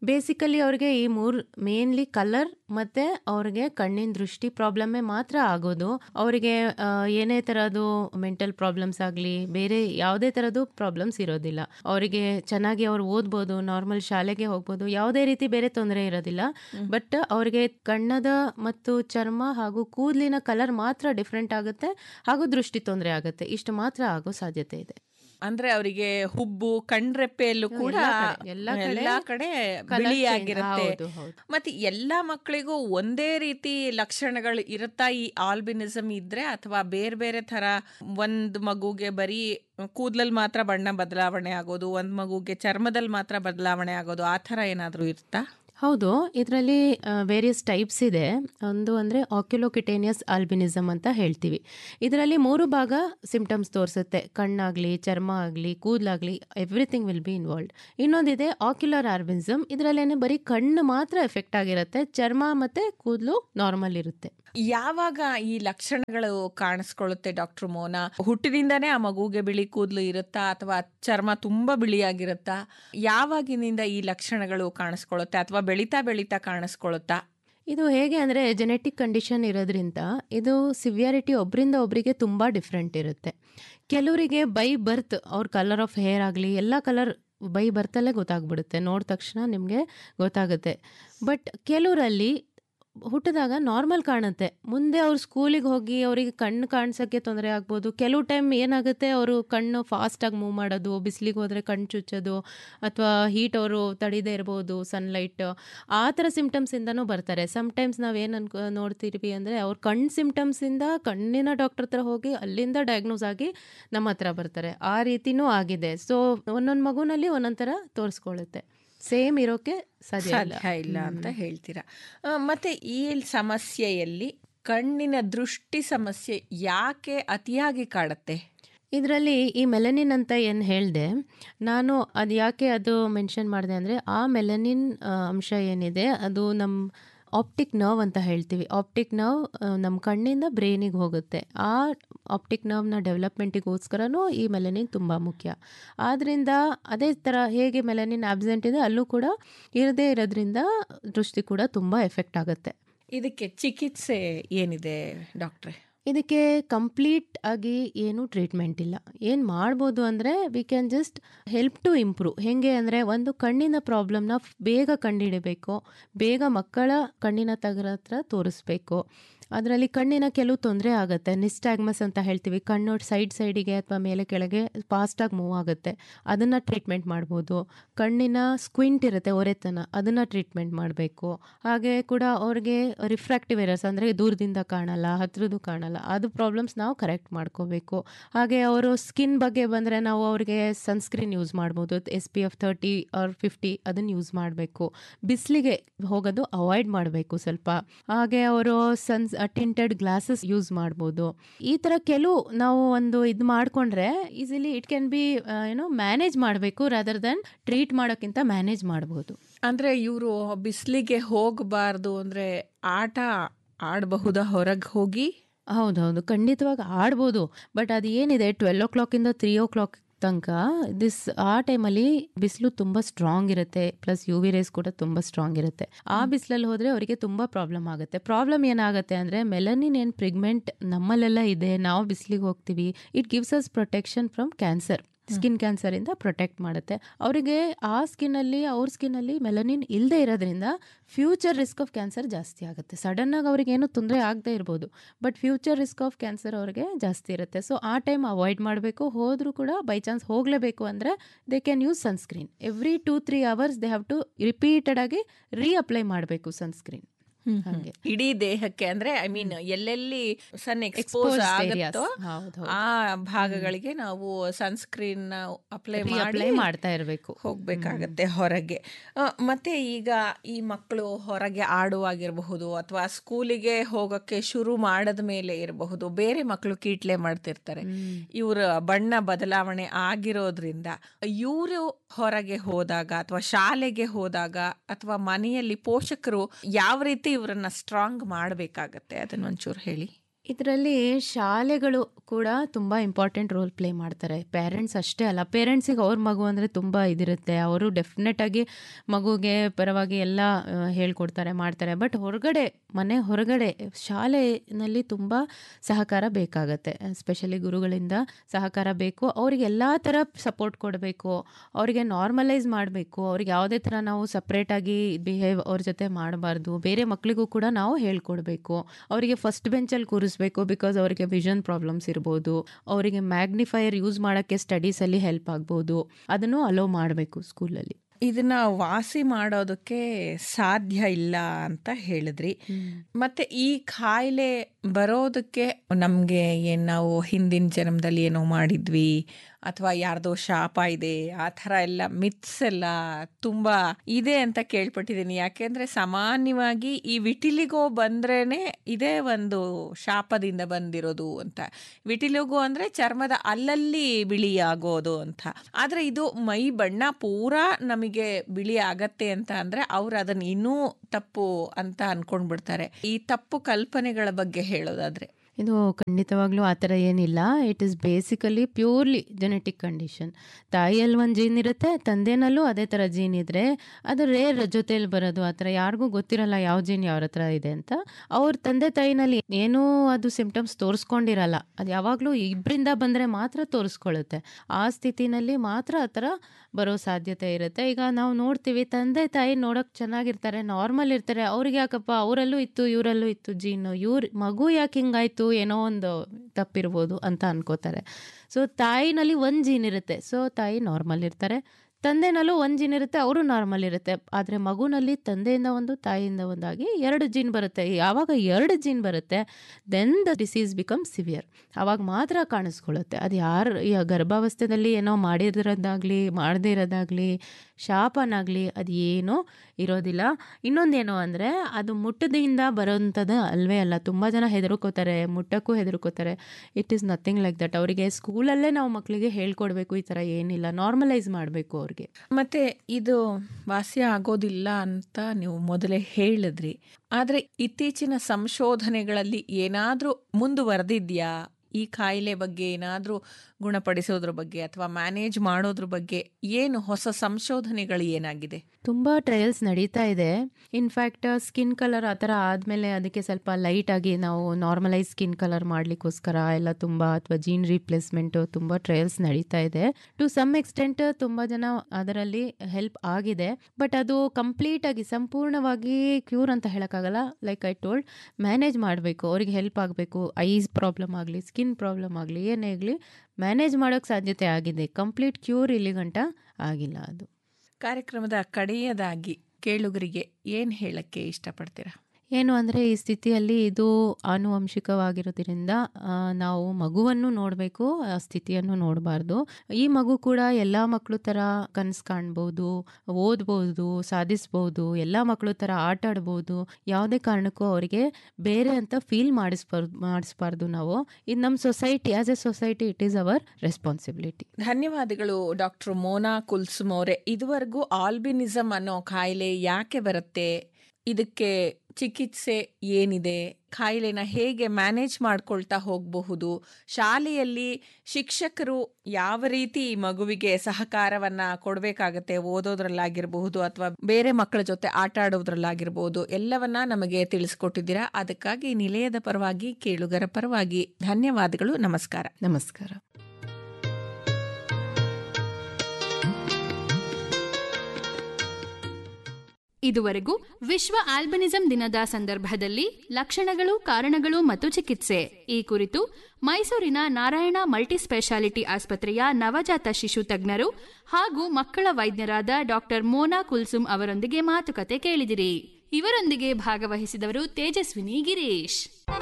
ಬೇಸಿಕಲಿ ಅವ್ರಿಗೆ ಈ ಮೂರು ಮೇನ್ಲಿ ಕಲರ್ ಮತ್ತು ಅವ್ರಿಗೆ ಕಣ್ಣಿನ ದೃಷ್ಟಿ ಪ್ರಾಬ್ಲಮ್ಮೇ ಮಾತ್ರ ಆಗೋದು ಅವರಿಗೆ ಏನೇ ಥರದ್ದು ಮೆಂಟಲ್ ಪ್ರಾಬ್ಲಮ್ಸ್ ಆಗಲಿ ಬೇರೆ ಯಾವುದೇ ಥರದ್ದು ಪ್ರಾಬ್ಲಮ್ಸ್ ಇರೋದಿಲ್ಲ ಅವರಿಗೆ ಚೆನ್ನಾಗಿ ಅವ್ರು ಓದ್ಬೋದು ನಾರ್ಮಲ್ ಶಾಲೆಗೆ ಹೋಗ್ಬೋದು ಯಾವುದೇ ರೀತಿ ಬೇರೆ ತೊಂದರೆ ಇರೋದಿಲ್ಲ ಬಟ್ ಅವರಿಗೆ ಕಣ್ಣದ ಮತ್ತು ಚರ್ಮ ಹಾಗೂ ಕೂದಲಿನ ಕಲರ್ ಮಾತ್ರ ಡಿಫ್ರೆಂಟ್ ಆಗುತ್ತೆ ಹಾಗೂ ದೃಷ್ಟಿ ತೊಂದರೆ ಆಗುತ್ತೆ ಇಷ್ಟು ಮಾತ್ರ ಆಗೋ ಸಾಧ್ಯತೆ ಇದೆ ಅಂದ್ರೆ ಅವರಿಗೆ ಹುಬ್ಬು ಕಣ್ರೆಪ್ಪೆಯಲ್ಲೂ ಕೂಡ ಎಲ್ಲ ಕಡೆ- ಎಲ್ಲ ಕಡೆ ಎಲ್ಲಾ ಕಡೆ colour ಬಿಳಿಯಾಗಿರುತ್ತೆ change- ಹೌದು, ಹೌದು. ಮತ್ತೆ ಎಲ್ಲಾ ಮಕ್ಕಳಿಗೂ ಒಂದೇ ರೀತಿ ಲಕ್ಷಣಗಳು ಇರುತ್ತಾ ಈ ಆಲ್ಬಿನಿಸಮ್ ಇದ್ರೆ ಅಥವಾ ಬೇರೆ ಬೇರೆ ತರ ಒಂದ್ ಮಗುಗೆ ಬರೀ ಕೂದಲಲ್ಲಿ ಮಾತ್ರ ಬಣ್ಣ ಬದಲಾವಣೆ ಆಗೋದು ಒಂದ್ ಮಗುಗೆ ಚರ್ಮದಲ್ಲಿ ಮಾತ್ರ ಬದಲಾವಣೆ ಆಗೋದು ಆ ಥರ ಏನಾದರೂ ಇರುತ್ತಾ ಹೌದು ಇದರಲ್ಲಿ ವೇರಿಯಸ್ ಟೈಪ್ಸ್ ಇದೆ ಒಂದು ಅಂದರೆ ಆಕ್ಯುಲೋಕಿಟೇನಿಯಸ್ ಆಲ್ಬಿನಿಸಮ್ ಅಂತ ಹೇಳ್ತೀವಿ ಇದರಲ್ಲಿ ಮೂರು ಭಾಗ ಸಿಂಪ್ಟಮ್ಸ್ ತೋರಿಸುತ್ತೆ ಕಣ್ಣಾಗಲಿ ಚರ್ಮ ಆಗಲಿ ಕೂದಲಾಗಲಿ ಎವ್ರಿಥಿಂಗ್ ವಿಲ್ ಬಿ ಇನ್ವಾಲ್ವ್ ಇನ್ನೊಂದಿದೆ ಆಕ್ಯುಲರ್ ಆಲ್ಬಿನಿಸಮ್ ಇದರಲ್ಲೇನೆ ಬರೀ ಕಣ್ಣು ಮಾತ್ರ ಎಫೆಕ್ಟ್ ಆಗಿರುತ್ತೆ ಚರ್ಮ ಮತ್ತು ಕೂದಲು ನಾರ್ಮಲ್ ಇರುತ್ತೆ ಯಾವಾಗ ಈ ಲಕ್ಷಣಗಳು ಕಾಣಿಸ್ಕೊಳ್ಳುತ್ತೆ ಡಾಕ್ಟರ್ ಮೋನಾ ಹುಟ್ಟಿನಿಂದಾನೇ ಆ ಮಗುಗೆ ಬಿಳಿ ಕೂದಲು ಇರುತ್ತಾ ಅಥವಾ ಚರ್ಮ ತುಂಬಾ ಬಿಳಿಯಾಗಿರುತ್ತಾ ಯಾವಾಗಿನಿಂದ ಈ ಲಕ್ಷಣಗಳು ಕಾಣಿಸ್ಕೊಳ್ಳುತ್ತೆ ಅಥವಾ ಬೆಳೀತಾ ಬೆಳೀತಾ ಕಾಣಿಸ್ಕೊಳ್ಳುತ್ತಾ ಇದು ಹೇಗೆ ಅಂದರೆ ಜೆನೆಟಿಕ್ ಕಂಡೀಷನ್ ಇರೋದ್ರಿಂದ ಇದು ಸಿವಿಯಾರಿಟಿ ಒಬ್ಬರಿಂದ ಒಬ್ಬರಿಗೆ ತುಂಬ ಡಿಫ್ರೆಂಟ್ ಇರುತ್ತೆ ಕೆಲವರಿಗೆ ಬೈ ಬರ್ತ್ ಅವ್ರ ಕಲರ್ ಆಫ್ ಹೇರ್ ಆಗಲಿ ಎಲ್ಲ ಕಲರ್ ಬೈ ಬರ್ತಲ್ಲೇ ಗೊತ್ತಾಗ್ಬಿಡುತ್ತೆ ನೋಡಿದ ತಕ್ಷಣ ನಿಮಗೆ ಗೊತ್ತಾಗುತ್ತೆ ಬಟ್ ಕೆಲವರಲ್ಲಿ ಹುಟ್ಟಿದಾಗ ನಾರ್ಮಲ್ ಕಾಣುತ್ತೆ ಮುಂದೆ ಅವ್ರು ಸ್ಕೂಲಿಗೆ ಹೋಗಿ ಅವರಿಗೆ ಕಣ್ಣು ಕಾಣಿಸೋಕ್ಕೆ ತೊಂದರೆ ಆಗ್ಬೋದು ಕೆಲವು ಟೈಮ್ ಏನಾಗುತ್ತೆ ಅವರು ಕಣ್ಣು ಫಾಸ್ಟಾಗಿ ಮೂವ್ ಮಾಡೋದು ಬಿಸಿಲಿಗೆ ಹೋದರೆ ಕಣ್ಣು ಚುಚ್ಚೋದು ಅಥವಾ ಹೀಟ್ ಅವರು ತಡಿದೇ ಇರ್ಬೋದು ಸನ್ಲೈಟ್ ಆ ಥರ ಸಿಮ್ಟಮ್ಸಿಂದನೂ ಬರ್ತಾರೆ ಸಮ್ಟೈಮ್ಸ್ ನಾವೇನು ಅನ್ಕೊ ನೋಡ್ತಿರ್ವಿ ಅಂದರೆ ಅವ್ರ ಕಣ್ಣು ಸಿಮ್ಟಮ್ಸಿಂದ ಕಣ್ಣಿನ ಡಾಕ್ಟರ್ ಹತ್ರ ಹೋಗಿ ಅಲ್ಲಿಂದ ಡಯಾಗ್ನೋಸ್ ಆಗಿ ನಮ್ಮ ಹತ್ರ ಬರ್ತಾರೆ ಆ ರೀತಿನೂ ಆಗಿದೆ ಸೊ ಒಂದೊಂದು ಮಗುನಲ್ಲಿ ಒಂದೊಂದು ಥರ ತೋರಿಸ್ಕೊಳ್ಳುತ್ತೆ ಸೇಮ್ ಇರೋಕೆ ಸಾಧ್ಯ ಇಲ್ಲ ಸಾಧ್ಯ ಇಲ್ಲ ಅಂತ ಹೇಳ್ತೀರಾ ಆ, ಮತ್ತೆ ಈ ಸಮಸ್ಯೆಯಲ್ಲಿ ಕಣ್ಣಿನ ದೃಷ್ಟಿ ಸಮಸ್ಯೆ ಯಾಕೆ ಅತಿಯಾಗಿ ಕಾಡುತ್ತೆ ಇದರಲ್ಲಿ ಈ ಮೆಲನಿನ್ ಅಂತ ಏನು ಹೇಳಿದೆ ನಾನು ಅದು ಯಾಕೆ ಅದು ಮೆನ್ಷನ್ ಮಾಡಿದೆ ಅಂದರೆ ಆ ಮೆಲನಿನ್ ಆ, ಅಂಶ ಏನಿದೆ ಅದು ನಮ್ಮ ಆಪ್ಟಿಕ್ ನರ್ವ್ ಅಂತ ಹೇಳ್ತೀವಿ ಆಪ್ಟಿಕ್ ನರ್ವ್ ನಮ್ಮ ಕಣ್ಣಿಂದ ಬ್ರೈನಿಗೆ ಹೋಗುತ್ತೆ ಆ ಆಪ್ಟಿಕ್ ನರ್ವ್ನ ಡೆವಲಪ್ಮೆಂಟಿಗೋಸ್ಕರನೂ ಈ ಮೆಲನಿನ್ ತುಂಬ ಮುಖ್ಯ ಆದ್ದರಿಂದ ಅದೇ ಥರ ಹೇಗೆ ಮೆಲನಿನ್ ಆಬ್ಸೆಂಟ್ ಇದೆ ಅಲ್ಲೂ ಕೂಡ ಇರದೇ ಇರೋದ್ರಿಂದ ದೃಷ್ಟಿ ಕೂಡ ತುಂಬ ಎಫೆಕ್ಟ್ ಆಗುತ್ತೆ ಇದಕ್ಕೆ ಚಿಕಿತ್ಸೆ ಏನಿದೆ ಡಾಕ್ಟ್ರೆ ಇದಕ್ಕೆ ಕಂಪ್ಲೀಟ್ ಆಗಿ ಏನು ಟ್ರೀಟ್ಮೆಂಟ್ ಇಲ್ಲ ಏನು ಮಾಡ್ಬೋದು ಅಂದರೆ we can just help to improve ಹೇಗೆ ಅಂದರೆ ಒಂದು ಕಣ್ಣಿನ ಪ್ರಾಬ್ಲಮ್ನ ಬೇಗ ಕಂಡುಹಿಡಬೇಕು ಬೇಗ ಮಕ್ಕಳ ಕಣ್ಣಿನ ತಗರ ಹತ್ರ ತೋರಿಸ್ಬೇಕು ಅದರಲ್ಲಿ ಕಣ್ಣಿನ ಕೆಲವು ತೊಂದರೆ ಆಗುತ್ತೆ ನಿಸ್ಟ್ಯಾಗ್ಮಸ್ ಅಂತ ಹೇಳ್ತೀವಿ ಕಣ್ಣು ಸೈಡ್ ಸೈಡಿಗೆ ಅಥವಾ ಮೇಲೆ ಕೆಳಗೆ ಫಾಸ್ಟಾಗಿ ಮೂವ್ ಆಗುತ್ತೆ ಅದನ್ನು ಟ್ರೀಟ್ಮೆಂಟ್ ಮಾಡ್ಬೋದು ಕಣ್ಣಿನ ಸ್ಕ್ವಿಂಟ್ ಇರುತ್ತೆ ಒರೆತನ ಅದನ್ನು ಟ್ರೀಟ್ಮೆಂಟ್ ಮಾಡಬೇಕು ಹಾಗೆ ಕೂಡ ಅವ್ರಿಗೆ ರಿಫ್ರಾಕ್ಟಿವ್ ಎರರ್ಸ್ ಅಂದರೆ ದೂರದಿಂದ ಕಾಣಲ್ಲ ಹತ್ರದ್ದು ಕಾಣಲ್ಲ ಅದು ಪ್ರಾಬ್ಲಮ್ಸ್ ನಾವು ಕರೆಕ್ಟ್ ಮಾಡ್ಕೋಬೇಕು ಹಾಗೆ ಅವರು ಸ್ಕಿನ್ ಬಗ್ಗೆ ಬಂದರೆ ನಾವು ಅವ್ರಿಗೆ ಸನ್ಸ್ಕ್ರೀನ್ ಯೂಸ್ ಮಾಡ್ಬೋದು S P F thirty or fifty ಅದನ್ನು ಯೂಸ್ ಮಾಡಬೇಕು ಬಿಸಿಲಿಗೆ ಹೋಗೋದು ಅವಾಯ್ಡ್ ಮಾಡಬೇಕು ಸ್ವಲ್ಪ ಹಾಗೆ ಅವರು ಸನ್ಸ್ ಟಿಂಟೆಡ್ ಗ್ಲಾಸಸ್ ಯೂಸ್ ಮಾಡ್ಬೋದು ಈ ಥರ ಕೆಲವು ನಾವು ಒಂದು ಇದು ಮಾಡಿಕೊಂಡ್ರೆ ಈಸಿಲಿ ಇಟ್ ಕ್ಯಾನ್ ಬಿ ಏನೋ ಮ್ಯಾನೇಜ್ ಮಾಡಬೇಕು ರಾದರ್ ದೆನ್ ಟ್ರೀಟ್ ಮಾಡೋಕ್ಕಿಂತ ಮ್ಯಾನೇಜ್ ಮಾಡ್ಬೋದು ಅಂದ್ರೆ ಇವರು ಬಿಸಿಲಿಗೆ ಹೋಗಬಾರ್ದು ಅಂದ್ರೆ ಆಟ ಆಡಬಹುದಾ ಹೊರಗೆ ಹೋಗಿ ಹೌದೌದು ಖಂಡಿತವಾಗಿ ಆಡ್ಬೋದು ಬಟ್ ಅದು ಏನಿದೆ ಟ್ವೆಲ್ ಓ ಕ್ಲಾಕಿಂದ ತ್ರೀ ಓ ಕ್ಲಾಕ್ ತನಕ ದಿಸ್ ಆ ಟೈಮಲ್ಲಿ ಬಿಸಿಲು ತುಂಬ ಸ್ಟ್ರಾಂಗ್ ಇರುತ್ತೆ ಪ್ಲಸ್ ಯು ವಿ ರೇಸ್ ಕೂಡ ತುಂಬ ಸ್ಟ್ರಾಂಗ್ ಇರುತ್ತೆ ಆ ಬಿಸಿಲಲ್ಲಿ ಹೋದರೆ ಅವರಿಗೆ ತುಂಬ ಪ್ರಾಬ್ಲಮ್ ಆಗುತ್ತೆ ಪ್ರಾಬ್ಲಮ್ ಏನಾಗುತ್ತೆ ಅಂದರೆ ಮೆಲನಿನ್ ಏನು ಪ್ರಿಗ್ಮೆಂಟ್ ನಮ್ಮಲ್ಲೆಲ್ಲ ಇದೆ ನಾವು ಬಿಸಿಲಿಗೆ ಹೋಗ್ತೀವಿ it gives us protection from cancer skin ಕ್ಯಾನ್ಸರಿಂದ ಪ್ರೊಟೆಕ್ಟ್ ಮಾಡುತ್ತೆ ಅವರಿಗೆ ಆ ಸ್ಕಿನ್ನಲ್ಲಿ ಅವ್ರ ಸ್ಕಿನ್ನಲ್ಲಿ ಮೆಲನಿನ್ ಇಲ್ಲದೆ ಇರೋದ್ರಿಂದ ಫ್ಯೂಚರ್ ರಿಸ್ಕ್ ಆಫ್ ಕ್ಯಾನ್ಸರ್ ಜಾಸ್ತಿ ಆಗುತ್ತೆ ಸಡನ್ನಾಗಿ ಅವ್ರಿಗೆ ಏನೂ ತೊಂದರೆ ಆಗದೆ ಇರ್ಬೋದು but future risk of cancer ಅವ್ರಿಗೆ ಜಾಸ್ತಿ ಇರುತ್ತೆ ಸೊ ಆ ಟೈಮ್ ಅವಾಯ್ಡ್ ಮಾಡಬೇಕು ಹೋದರೂ ಕೂಡ ಬೈ ಚಾನ್ಸ್ ಹೋಗಲೇಬೇಕು ಅಂದರೆ they can use sunscreen every two three hours they have to repeated ಆಗಿ ರೀ ಅಪ್ಲೈ ಮಾಡಬೇಕು ಸನ್ಸ್ಕ್ರೀನ್ ಹಾಗೆ ಇಡೀ ದೇಹಕ್ಕೆ ಅಂದ್ರೆ ಐ ಮೀನ್ ಎಲ್ಲೆಲ್ಲಿ ಸನ್ ಎಕ್ಸ್ಪೋಸ್ Exposed ಆಗುತ್ತೋ areas. ಹೌದ್ ಹೌದ್. ಆ ಭಾಗಗಳಿಗೆ ನಾವು ಸನ್ಸ್ಕ್ರೀನ್ ಅಪ್ಲೈ Reapply ಮಾಡಿ ಮಾಡ್ತಾ ಇರಬೇಕು ಹೋಗ್ಬೇಕಾಗತ್ತೆ ಹೊರಗೆ ಆ, ಮತ್ತೆ ಈಗ ಈ ಮಕ್ಕಳು ಹೊರಗೆ ಆಡುವಾಗಿರಬಹುದು ಅಥವಾ ಸ್ಕೂಲಿಗೆ ಹೋಗಕ್ಕೆ ಶುರು ಮಾಡದ ಮೇಲೆ ಇರಬಹುದು ಬೇರೆ ಮಕ್ಕಳು ಕೀಟ್ಲೆ ಮಾಡ್ತಿರ್ತಾರೆ ಇವರ ಬಣ್ಣ ಬದಲಾವಣೆ ಆಗಿರೋದ್ರಿಂದ ಇವರು ಹೊರಗೆ ಹೋದಾಗ ಅಥವಾ ಶಾಲೆಗೆ ಹೋದಾಗ ಅಥವಾ ಮನೆಯಲ್ಲಿ ಪೋಷಕರು ಯಾವ ರೀತಿ ಇವರನ್ನ ಸ್ಟ್ರಾಂಗ್ ಮಾಡಬೇಕಾಗತ್ತೆ ಅದನ್ನ ಒಂಚೂರು ಹೇಳಿ ಇದರಲ್ಲಿ ಶಾಲೆಗಳು ಕೂಡ ತುಂಬ ಇಂಪಾರ್ಟೆಂಟ್ ರೋಲ್ ಪ್ಲೇ ಮಾಡ್ತಾರೆ ಪೇರೆಂಟ್ಸ್ ಅಷ್ಟೇ ಅಲ್ಲ ಪೇರೆಂಟ್ಸಿಗೆ ಅವ್ರ ಮಗು ಅಂದರೆ ತುಂಬ ಇದಿರುತ್ತೆ ಅವರು ಡೆಫಿನೆಟಾಗಿ ಮಗುಗೆ ಪರವಾಗಿ ಎಲ್ಲ ಆ, ಹೇಳ್ಕೊಡ್ತಾರೆ ಮಾಡ್ತಾರೆ ಬಟ್ ಹೊರಗಡೆ ಮನೆ ಹೊರಗಡೆ ಶಾಲೆಯಲ್ಲಿ ತುಂಬ ಸಹಕಾರ ಬೇಕಾಗತ್ತೆ ಸ್ಪೆಷಲಿ ಗುರುಗಳಿಂದ ಸಹಕಾರ ಬೇಕು ಅವ್ರಿಗೆ ಎಲ್ಲ ಥರ ಸಪೋರ್ಟ್ ಕೊಡಬೇಕು ಅವರಿಗೆ ನಾರ್ಮಲೈಸ್ ಮಾಡಬೇಕು ಅವ್ರಿಗೆ ಯಾವುದೇ ಥರ ನಾವು ಸಪ್ರೇಟಾಗಿ ಬಿಹೇವ್ ಅವ್ರ ಜೊತೆ ಮಾಡಬಾರ್ದು ಬೇರೆ ಮಕ್ಕಳಿಗೂ ಕೂಡ ನಾವು ಹೇಳ್ಕೊಡ್ಬೇಕು ಅವರಿಗೆ ಫಸ್ಟ್ ಬೆಂಚಲ್ಲಿ ಕೂರಿಸ್ಬೇಕು ಬಿಕಾಸ್ ಅವರಿಗೆ ವಿಷನ್ ಪ್ರಾಬ್ಲಮ್ಸ್ ಇರ್ಬೋದು ಅವರಿಗೆ ಮ್ಯಾಗ್ನಿಫೈಯರ್ ಯೂಸ್ ಮಾಡೋಕ್ಕೆ ಸ್ಟಡೀಸಲ್ಲಿ ಹೆಲ್ಪ್ ಆಗ್ಬೋದು ಅದನ್ನು ಅಲೋ ಮಾಡಬೇಕು ಸ್ಕೂಲಲ್ಲಿ ಇದನ್ನ ವಾಸಿ ಮಾಡೋದಕ್ಕೆ ಸಾಧ್ಯ ಇಲ್ಲ ಅಂತ ಹೇಳಿದ್ರಿ ಮತ್ತೆ ಈ ಕಾಯಿಲೆ ಬರೋದಕ್ಕೆ ನಮಗೆ ಏನು ನಾವು ಹಿಂದಿನ ಜನ್ಮದಲ್ಲಿ ಏನೋ ಮಾಡಿದ್ವಿ ಅಥವಾ ಯಾರ್ದೋ ಶಾಪ ಇದೆ ಆ ಥರ ಎಲ್ಲ ಮಿತ್ಸ್ ಎಲ್ಲ ತುಂಬ ಇದೆ ಅಂತ ಕೇಳ್ಪಟ್ಟಿದ್ದೀನಿ ಯಾಕೆಂದ್ರೆ ಸಾಮಾನ್ಯವಾಗಿ ಈ ವಿಟಿಲಿಗೋ ಬಂದ್ರೇನೆ ಇದೇ ಒಂದು ಶಾಪದಿಂದ ಬಂದಿರೋದು ಅಂತ ವಿಟಿಲಿಗೋ ಅಂದ್ರೆ ಚರ್ಮದ ಅಲ್ಲಲ್ಲಿ ಬಿಳಿ ಆಗೋದು ಅಂತ ಆದ್ರೆ ಇದು ಮೈ ಬಣ್ಣ ಪೂರಾ ನಮಗೆ ಬಿಳಿ ಆಗತ್ತೆ ಅಂತ ಅಂದ್ರೆ ಅವ್ರು ಅದನ್ನ ಇನ್ನೂ ತಪ್ಪು ಅಂತ ಅನ್ಕೊಂಡ್ಬಿಡ್ತಾರೆ ಈ ತಪ್ಪು ಕಲ್ಪನೆಗಳ ಬಗ್ಗೆ ಹೇಳೋದಾದ್ರೆ ಇದು ಖಂಡಿತವಾಗ್ಲೂ ಆ ಥರ ಏನಿಲ್ಲ it is basically purely genetic condition ತಾಯಿಯಲ್ಲಿ ಒಂದು ಜೀನ್ ಇರುತ್ತೆ ತಂದೆನಲ್ಲೂ ಅದೇ ಥರ ಜೀನ್ ಇದ್ದರೆ ಅದು ರೇರ್ ಜೊತೆಯಲ್ಲಿ ಬರೋದು ಆ ಥರ ಯಾರಿಗೂ ಗೊತ್ತಿರಲ್ಲ ಯಾವ ಜೀನ್ ಯಾವ ಹತ್ರ ಇದೆ ಅಂತ ಅವ್ರ ತಂದೆ ತಾಯಿನಲ್ಲಿ ಏನೂ ಅದು ಸಿಂಪ್ಟಮ್ಸ್ ತೋರಿಸ್ಕೊಂಡಿರಲ್ಲ ಅದು ಯಾವಾಗಲೂ ಇಬ್ಬರಿಂದ ಬಂದರೆ ಮಾತ್ರ ತೋರಿಸ್ಕೊಳ್ಳುತ್ತೆ ಆ ಸ್ಥಿತಿನಲ್ಲಿ ಮಾತ್ರ ಆ ಥರ ಬರೋ ಸಾಧ್ಯತೆ ಇರುತ್ತೆ ಈಗ ನಾವು ನೋಡ್ತೀವಿ ತಂದೆ ತಾಯಿ ನೋಡೋಕೆ ಚೆನ್ನಾಗಿರ್ತಾರೆ ನಾರ್ಮಲ್ ಇರ್ತಾರೆ ಅವ್ರಿಗೆ ಯಾಕಪ್ಪ ಅವರಲ್ಲೂ ಇತ್ತು ಇವರಲ್ಲೂ ಇತ್ತು ಜೀನು ಇವ್ರ ಮಗು ಯಾಕೆ ಹಿಂಗಾಯ್ತು ಏನೋ ಒಂದು ತಪ್ಪಿರ್ಬೋದು ಅಂತ ಅನ್ಕೋತಾರೆ ಸೊ ತಾಯಿನಲ್ಲಿ ಒಂದು ಜೀನ್ ಇರುತ್ತೆ ಸೊ ತಾಯಿ ನಾರ್ಮಲ್ ಇರ್ತಾರೆ ತಂದೆನಲ್ಲೂ ಒಂದು ಜೀನ್ ಇರುತ್ತೆ ಅವರು ನಾರ್ಮಲ್ ಇರುತ್ತೆ ಆದರೆ ಮಗುನಲ್ಲಿ ತಂದೆಯಿಂದ ಒಂದು ತಾಯಿಯಿಂದ ಒಂದಾಗಿ ಎರಡು ಜೀನ್ ಬರುತ್ತೆ ಯಾವಾಗ ಎರಡು ಜೀನ್ ಬರುತ್ತೆ then the disease become severe ಆವಾಗ ಮಾತ್ರ ಕಾಣಿಸ್ಕೊಳ್ಳುತ್ತೆ ಅದು ಯಾರು ಈ ಗರ್ಭಾವಸ್ಥೆಯಲ್ಲಿ ಏನೋ ಮಾಡಿರೋದಾಗಲಿ ಮಾಡದೇ ಇರೋದಾಗಲಿ ಶಾಪನಾಗಲಿ ಅದು ಏನೂ ಇರೋದಿಲ್ಲ ಇನ್ನೊಂದೇನು ಅಂದರೆ ಅದು ಮುಟ್ಟದಿಂದ ಬರೋಂಥದ್ದು ಅಲ್ವೇ ಅಲ್ಲ ತುಂಬ ಜನ ಹೆದರ್ಕೋತಾರೆ ಮುಟ್ಟಕ್ಕೂ ಹೆದರ್ಕೋತಾರೆ it is nothing like that ಅವರಿಗೆ ಸ್ಕೂಲಲ್ಲೇ ನಾವು ಮಕ್ಕಳಿಗೆ ಹೇಳ್ಕೊಡ್ಬೇಕು ಈ ಥರ ಏನಿಲ್ಲ ನಾರ್ಮಲೈಸ್ ಮಾಡಬೇಕು ಅವ್ರಿಗೆ ಮತ್ತೆ ಇದು ವಾಸಿ ಆಗೋದಿಲ್ಲ ಅಂತ ನೀವು ಮೊದಲೇ ಹೇಳಿದ್ರಿ ಆದ್ರೆ ಇತ್ತೀಚಿನ ಸಂಶೋಧನೆಗಳಲ್ಲಿ ಏನಾದ್ರೂ ಮುಂದುವರೆದಿದ್ಯಾ ಈ ಕಾಯಿಲೆ ಬಗ್ಗೆ ಏನಾದ್ರೂ ಗುಣಪಡಿಸೋದ್ರ ಬಗ್ಗೆ ಅಥವಾ ಮ್ಯಾನೇಜ್ ಮಾಡೋದ್ರ ಬಗ್ಗೆ ಏನು ಹೊಸ ಸಂಶೋಧನೆಗಳು ಏನಾಗಿದೆ ತುಂಬ ಟ್ರಯಲ್ಸ್ ನಡೀತಾ ಇದೆ ಇನ್ಫ್ಯಾಕ್ಟ್ ಸ್ಕಿನ್ ಕಲರ್ ಆ ಥರ ಆದಮೇಲೆ ಅದಕ್ಕೆ ಸ್ವಲ್ಪ ಲೈಟಾಗಿ ನಾವು ನಾರ್ಮಲೈಸ್ ಸ್ಕಿನ್ ಕಲರ್ ಮಾಡಲಿಕ್ಕೋಸ್ಕರ ಎಲ್ಲ ತುಂಬ ಅಥವಾ ಜೀನ್ ರೀಪ್ಲೇಸ್ಮೆಂಟು ತುಂಬ ಟ್ರಯಲ್ಸ್ ನಡೀತಾ ಇದೆ ಟು ಸಮ್ ಎಕ್ಸ್ಟೆಂಟ್ ತುಂಬ ಜನ ಅದರಲ್ಲಿ ಹೆಲ್ಪ್ ಆಗಿದೆ ಬಟ್ ಅದು ಕಂಪ್ಲೀಟಾಗಿ ಸಂಪೂರ್ಣವಾಗಿ ಕ್ಯೂರ್ ಅಂತ ಹೇಳೋಕ್ಕಾಗಲ್ಲ ಲೈಕ್ ಐ ಟೋಲ್ಡ್ ಮ್ಯಾನೇಜ್ ಮಾಡಬೇಕು ಅವ್ರಿಗೆ ಹೆಲ್ಪ್ ಆಗಬೇಕು ಐಸ್ ಪ್ರಾಬ್ಲಮ್ ಆಗಲಿ ಸ್ಕಿನ್ ಪ್ರಾಬ್ಲಮ್ ಆಗಲಿ ಏನೇ ಆಗಲಿ ಮ್ಯಾನೇಜ್ ಮಾಡೋಕ್ಕೆ ಸಾಧ್ಯತೆ ಆಗಿದೆ ಕಂಪ್ಲೀಟ್ ಕ್ಯೂರ್ ಇಲ್ಲಿ ಗಂಟ ಆಗಿಲ್ಲ ಅದು ಕಾರ್ಯಕ್ರಮದ ಕಡೆಯದಾಗಿ ಕೇಳುಗರಿಗೆ ಏನು ಹೇಳಕ್ಕೆ ಇಷ್ಟಪಡ್ತೀರಾ ಏನು ಅಂದರೆ ಈ ಸ್ಥಿತಿಯಲ್ಲಿ ಇದು ಆನುವಂಶಿಕವಾಗಿರೋದ್ರಿಂದ ಆ, ನಾವು ಮಗುವನ್ನು ನೋಡಬೇಕು ಆ ಸ್ಥಿತಿಯನ್ನು ನೋಡಬಾರ್ದು ಈ ಮಗು ಕೂಡ ಎಲ್ಲ ಮಕ್ಕಳು ಥರ ಕನಸು ಕಾಣ್ಬೋದು ಓದ್ಬೋದು ಸಾಧಿಸ್ಬೋದು ಎಲ್ಲ ಮಕ್ಕಳು ಥರ ಆಟ ಆಡ್ಬೋದು ಯಾವುದೇ ಕಾರಣಕ್ಕೂ ಅವರಿಗೆ ಬೇರೆ ಅಂತ ಫೀಲ್ ಮಾಡಿಸ್ಬಾರ್ದು ಮಾಡಿಸ್ಬಾರ್ದು ನಾವು ಇದು ನಮ್ಮ society as a society it is our responsibility ಧನ್ಯವಾದಗಳು ಡಾಕ್ಟರ್ ಮೋನಾ ಕುಲ್ಸುಮ್ ಅವರೇ ಇದುವರೆಗೂ ಆಲ್ಬಿನಿಸಮ್ ಅನ್ನೋ ಕಾಯಿಲೆ ಯಾಕೆ ಬರುತ್ತೆ ಇದಕ್ಕೆ ಚಿಕಿತ್ಸೆ ಏನಿದೆ ಕಾಯಿಲೆನ ಹೇಗೆ ಮ್ಯಾನೇಜ್ ಮಾಡ್ಕೊಳ್ತಾ ಹೋಗಬಹುದು ಶಾಲೆಯಲ್ಲಿ ಶಿಕ್ಷಕರು ಯಾವ ರೀತಿ ಈ ಮಗುವಿಗೆ ಸಹಕಾರವನ್ನ ಕೊಡಬೇಕಾಗತ್ತೆ ಓದೋದ್ರಲ್ಲಾಗಿರಬಹುದು ಅಥವಾ ಬೇರೆ ಮಕ್ಕಳ ಜೊತೆ ಆಟ ಆಡೋದ್ರಲ್ಲಾಗಿರ್ಬೋದು ಎಲ್ಲವನ್ನ ನಮಗೆ ತಿಳಿಸ್ಕೊಟ್ಟಿದ್ದೀರಾ ಅದಕ್ಕಾಗಿ ನಿಲಯದ ಪರವಾಗಿ ಕೇಳುಗರ ಪರವಾಗಿ ಧನ್ಯವಾದಗಳು ನಮಸ್ಕಾರ ನಮಸ್ಕಾರ ಇದುವರೆಗೂ ವಿಶ್ವ ಆಲ್ಬನಿಸಂ ದಿನದ ಸಂದರ್ಭದಲ್ಲಿ ಲಕ್ಷಣಗಳು ಕಾರಣಗಳು ಮತ್ತು ಚಿಕಿತ್ಸೆ ಈ ಕುರಿತು ಮೈಸೂರಿನ ನಾರಾಯಣ ಮಲ್ಟಿ ಸ್ಪೆಷಾಲಿಟಿ ಆಸ್ಪತ್ರೆಯ ನವಜಾತ ಶಿಶು ತಜ್ಞರು ಹಾಗೂ ಮಕ್ಕಳ ವೈದ್ಯರಾದ ಡಾಕ್ಟರ್ ಮೋನಾ ಕುಲ್ಸುಮ್ ಅವರೊಂದಿಗೆ ಮಾತುಕತೆ ಕೇಳಿದಿರಿ ಇವರೊಂದಿಗೆ ಭಾಗವಹಿಸಿದವರು ತೇಜಸ್ವಿನಿ ಗಿರೀಶ್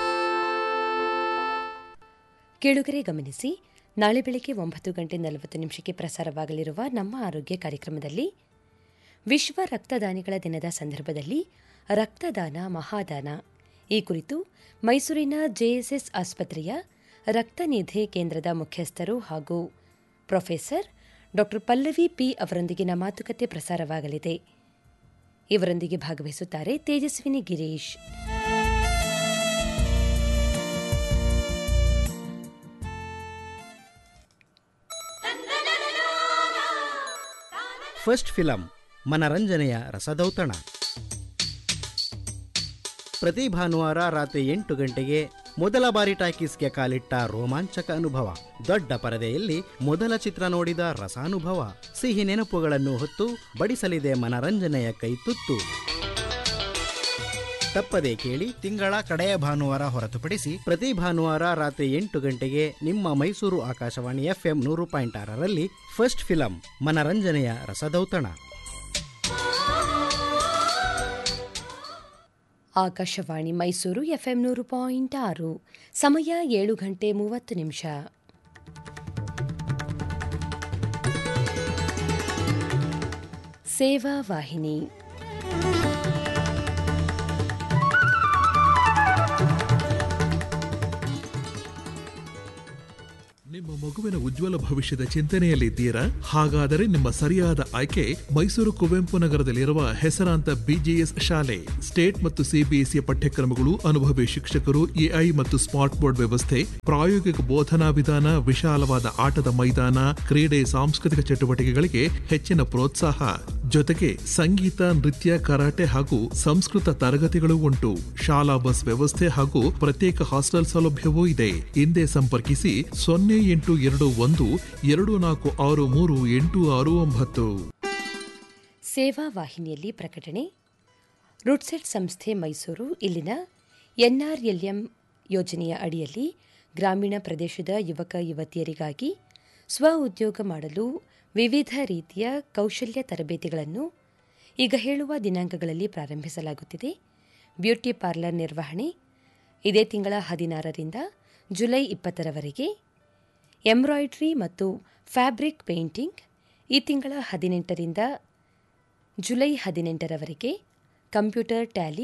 ಕೇಳುಗರೆ ಗಮನಿಸಿ ನಾಳೆ ಬೆಳಗ್ಗೆ ಒಂಬತ್ತು ಗಂಟೆ ನಲವತ್ತು ನಿಮಿಷಕ್ಕೆ ಪ್ರಸಾರವಾಗಲಿರುವ ನಮ್ಮ ಆರೋಗ್ಯ ಕಾರ್ಯಕ್ರಮದಲ್ಲಿ ವಿಶ್ವ ರಕ್ತದಾನಿಗಳ ದಿನದ ಸಂದರ್ಭದಲ್ಲಿ ರಕ್ತದಾನ ಮಹಾದಾನ ಈ ಕುರಿತು ಮೈಸೂರಿನ ಜೆಎಸ್ಎಸ್ ಆಸ್ಪತ್ರೆಯ ರಕ್ತನಿಧಿ ಕೇಂದ್ರದ ಮುಖ್ಯಸ್ಥರು ಹಾಗೂ ಪ್ರೊಫೆಸರ್ ಡಾ ಪಲ್ಲವಿ ಪಿ ಅವರೊಂದಿಗಿನ ಮಾತುಕತೆ ಪ್ರಸಾರವಾಗಲಿದೆ ಇವರೊಂದಿಗೆ ಭಾಗವಹಿಸುತ್ತಾರೆ ತೇಜಸ್ವಿನಿ ಗಿರೀಶ್ ಫಸ್ಟ್ ಫಿಲಂ ಮನರಂಜನೆಯ ರಸದೌತಣ ಪ್ರತಿ ಭಾನುವಾರ ರಾತ್ರಿ ಎಂಟು ಗಂಟೆಗೆ ಮೊದಲ ಬಾರಿ ಟಾಕೀಸ್ಗೆ ಕಾಲಿಟ್ಟ ರೋಮಾಂಚಕ ಅನುಭವ ದೊಡ್ಡ ಪರದೆಯಲ್ಲಿ ಮೊದಲ ಚಿತ್ರ ನೋಡಿದ ರಸಾನುಭವ ಸಿಹಿ ನೆನಪುಗಳನ್ನು ಹೊತ್ತು ಬಡಿಸಲಿದೆ ಮನರಂಜನೆಯ ಕೈತುತ್ತು ತಪ್ಪದೆ ಕೇಳಿ ತಿಂಗಳ ಕಡೆಯ ಭಾನುವಾರ ಹೊರತುಪಡಿಸಿ ಪ್ರತಿ ಭಾನುವಾರ ರಾತ್ರಿ ಎಂಟು ಗಂಟೆಗೆ ನಿಮ್ಮ ಮೈಸೂರು ಆಕಾಶವಾಣಿ ಎಫ್ಎಂ ನೂರು ಪಾಯಿಂಟ್ ಆರರಲ್ಲಿ ಫಸ್ಟ್ ಫಿಲಂ ಮನರಂಜನೆಯ ರಸದೌತಣ ಆಕಾಶವಾಣಿ ಮೈಸೂರು ಎಫ್ಎಂ ನೂರು ಪಾಯಿಂಟ್ ಆರು ಸಮಯ ಏಳು ಗಂಟೆ ಮೂವತ್ತು ನಿಮಿಷ ಸೇವಾ ವಾಹಿನಿ ನಿಮ್ಮ ಮಗುವಿನ ಉಜ್ವಲ ಭವಿಷ್ಯದ ಚಿಂತನೆಯಲ್ಲಿದ್ದೀರಾ ಹಾಗಾದರೆ ನಿಮ್ಮ ಸರಿಯಾದ ಆಯ್ಕೆ ಮೈಸೂರು ಕುವೆಂಪು ನಗರದಲ್ಲಿರುವ ಹೆಸರಾಂತ ಬಿಜಿಎಸ್ ಶಾಲೆ ಸ್ಟೇಟ್ ಮತ್ತು ಸಿಬಿಎಸ್ಇ ಪಠ್ಯಕ್ರಮಗಳು ಅನುಭವಿ ಶಿಕ್ಷಕರು ಎಐ ಮತ್ತು ಸ್ಮಾರ್ಟ್ ಬೋರ್ಡ್ ವ್ಯವಸ್ಥೆ ಪ್ರಾಯೋಗಿಕ ಬೋಧನಾ ವಿಧಾನ ವಿಶಾಲವಾದ ಆಟದ ಮೈದಾನ ಕ್ರೀಡೆ ಸಾಂಸ್ಕೃತಿಕ ಚಟುವಟಿಕೆಗಳಿಗೆ ಹೆಚ್ಚಿನ ಪ್ರೋತ್ಸಾಹ ಜೊತೆಗೆ ಸಂಗೀತ ನೃತ್ಯ ಕರಾಟೆ ಹಾಗೂ ಸಂಸ್ಕೃತ ತರಗತಿಗಳು ಉಂಟು ಶಾಲಾ ಬಸ್ ವ್ಯವಸ್ಥೆ ಹಾಗೂ ಪ್ರತ್ಯೇಕ ಹಾಸ್ಟೆಲ್ ಸೌಲಭ್ಯವೂ ಇದೆ ಹಿಂದೆ ಸಂಪರ್ಕಿಸಿ ಸೊನ್ನೆ ಎಂಟು ಎರಡು ಒಂದು ಎರಡು ನಾಲ್ಕು ಆರು ಮೂರು ಎಂಟು ಆರು ಒಂಬತ್ತು ಸೇವಾ ವಾಹಿನಿಯಲ್ಲಿ ಪ್ರಕಟಣೆ ರುಡ್ಸೆಟ್ ಸಂಸ್ಥೆ ಮೈಸೂರು ಇಲ್ಲಿನ ಎನ್ಆರ್ಎಲ್ಎಂ ಯೋಜನೆಯ ಅಡಿಯಲ್ಲಿ ಗ್ರಾಮೀಣ ಪ್ರದೇಶದ ಯುವಕ ಯುವತಿಯರಿಗಾಗಿ ಸ್ವ ಉದ್ಯೋಗ ಮಾಡಲು ವಿವಿಧ ರೀತಿಯ ಕೌಶಲ್ಯ ತರಬೇತಿಗಳನ್ನು ಈಗ ಹೇಳುವ ದಿನಾಂಕಗಳಲ್ಲಿ ಪ್ರಾರಂಭಿಸಲಾಗುತ್ತಿದೆ ಬ್ಯೂಟಿ ಪಾರ್ಲರ್ ನಿರ್ವಹಣೆ ಇದೇ ತಿಂಗಳ ಹದಿನಾರರಿಂದ ಜುಲೈ ಇಪ್ಪತ್ತರವರೆಗೆ ಎಂಬ್ರಾಯ್ಡ್ರಿ ಮತ್ತು ಫ್ಯಾಬ್ರಿಕ್ ಪೇಂಟಿಂಗ್ ಈ ತಿಂಗಳ ಹದಿನೆಂಟರಿಂದ ಜುಲೈ ಹದಿನೆಂಟರವರೆಗೆ ಕಂಪ್ಯೂಟರ್ ಟ್ಯಾಲಿ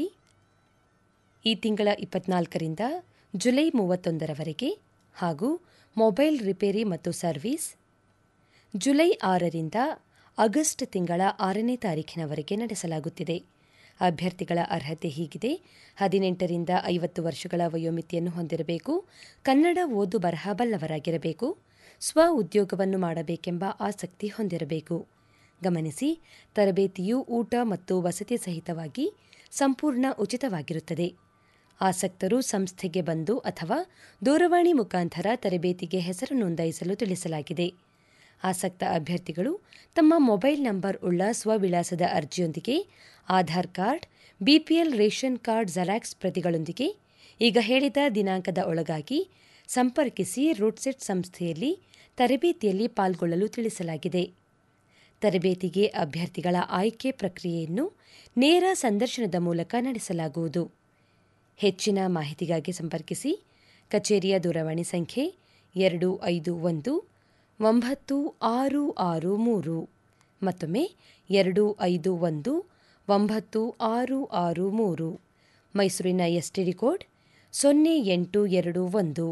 ಈ ತಿಂಗಳ ಇಪ್ಪತ್ನಾಲ್ಕರಿಂದ ಜುಲೈ ಮೂವತ್ತೊಂದರವರೆಗೆ ಹಾಗೂ ಮೊಬೈಲ್ ರಿಪೇರಿ ಮತ್ತು ಸರ್ವಿಸ್ ಜುಲೈ ಆರರಿಂದ ಆಗಸ್ಟ್ ತಿಂಗಳ ಆರನೇ ತಾರೀಖಿನವರೆಗೆ ನಡೆಸಲಾಗುತ್ತಿದೆ ಅಭ್ಯರ್ಥಿಗಳ ಅರ್ಹತೆ ಹೀಗಿದೆ ಹದಿನೆಂಟರಿಂದ ಐವತ್ತು ವರ್ಷಗಳ ವಯೋಮಿತಿಯನ್ನು ಹೊಂದಿರಬೇಕು ಕನ್ನಡ ಓದು ಬರಹ ಬಲ್ಲವರಾಗಿರಬೇಕು ಸ್ವ ಉದ್ಯೋಗವನ್ನು ಮಾಡಬೇಕೆಂಬ ಆಸಕ್ತಿ ಹೊಂದಿರಬೇಕು ಗಮನಿಸಿ ತರಬೇತಿಯು ಊಟ ಮತ್ತು ವಸತಿ ಸಹಿತವಾಗಿ ಸಂಪೂರ್ಣ ಉಚಿತವಾಗಿರುತ್ತದೆ ಆಸಕ್ತರು ಸಂಸ್ಥೆಗೆ ಬಂದು ಅಥವಾ ದೂರವಾಣಿ ಮುಖಾಂತರ ತರಬೇತಿಗೆ ಹೆಸರು ನೋಂದಾಯಿಸಲು ತಿಳಿಸಲಾಗಿದೆ ಆಸಕ್ತ ಅಭ್ಯರ್ಥಿಗಳು ತಮ್ಮ ಮೊಬೈಲ್ ನಂಬರ್ ಉಳ್ಳ ಸ್ವವಿಳಾಸದ ಅರ್ಜಿಯೊಂದಿಗೆ Aadhaar card BPL ration card xerox ಪ್ರತಿಗಳೊಂದಿಗೆ ಈಗ ಹೇಳಿದ ದಿನಾಂಕದ ಒಳಗಾಗಿ ಸಂಪರ್ಕಿಸಿ ರೂಟ್ಸೆಟ್ ಸಂಸ್ಥೆಯಲ್ಲಿ ತರಬೇತಿಯಲ್ಲಿ ಪಾಲ್ಗೊಳ್ಳಲು ತಿಳಿಸಲಾಗಿದೆ ತರಬೇತಿಗೆ ಅಭ್ಯರ್ಥಿಗಳ ಆಯ್ಕೆ ಪ್ರಕ್ರಿಯೆಯನ್ನು ನೇರ ಸಂದರ್ಶನದ ಮೂಲಕ ನಡೆಸಲಾಗುವುದು ಹೆಚ್ಚಿನ ಮಾಹಿತಿಗಾಗಿ ಸಂಪರ್ಕಿಸಿ ಕಚೇರಿಯ ದೂರವಾಣಿ ಸಂಖ್ಯೆ ಎರಡು ಐದು ಒಂದು ಒಂಬತ್ತು ಆರು ಆರು ಮೂರು ಮತ್ತೊಮ್ಮೆ ಎರಡು ಐದು ಒಂದು ಒಂಬತ್ತು ಆರು ಆರು ಮೂರು ಮೈಸೂರಿನ ಎಸ್ಟಿಡಿ ಕೋಡ್ ಸೊನ್ನೆ ಎಂಟು ಎರಡು ಒಂದು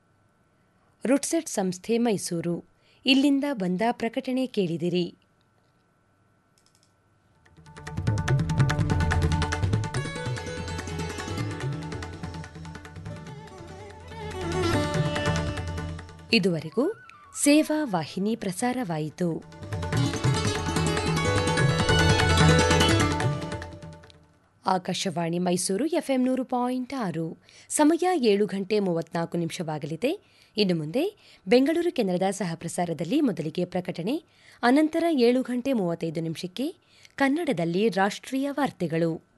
ರುಟ್ಸೆಟ್ ಸಂಸ್ಥೆ ಮೈಸೂರು ಇಲ್ಲಿಂದ ಬಂದ ಪ್ರಕಟಣೆ ಕೇಳಿದಿರಿ ಇದುವರೆಗೂ ಸೇವಾ ವಾಹಿನಿ ಪ್ರಸಾರವಾಯಿತು ಆಕಾಶವಾಣಿ ಮೈಸೂರು ಎಫ್ಎಂ ನೂರು ಪಾಯಿಂಟ್ ಆರು ಸಮಯ ಏಳು ಗಂಟೆ ಮೂವತ್ನಾಲ್ಕು ನಿಮಿಷವಾಗಲಿದೆ ಇನ್ನು ಮುಂದೆ ಬೆಂಗಳೂರು ಕೇಂದ್ರದ ಸಹಪ್ರಸಾರದಲ್ಲಿ ಮೊದಲಿಗೆ ಪ್ರಕಟಣೆ ಅನಂತರ ಏಳು ಗಂಟೆ ಮೂವತ್ತೈದು ನಿಮಿಷಕ್ಕೆ ಕನ್ನಡದಲ್ಲಿ ರಾಷ್ಟ್ರೀಯ ವಾರ್ತೆಗಳು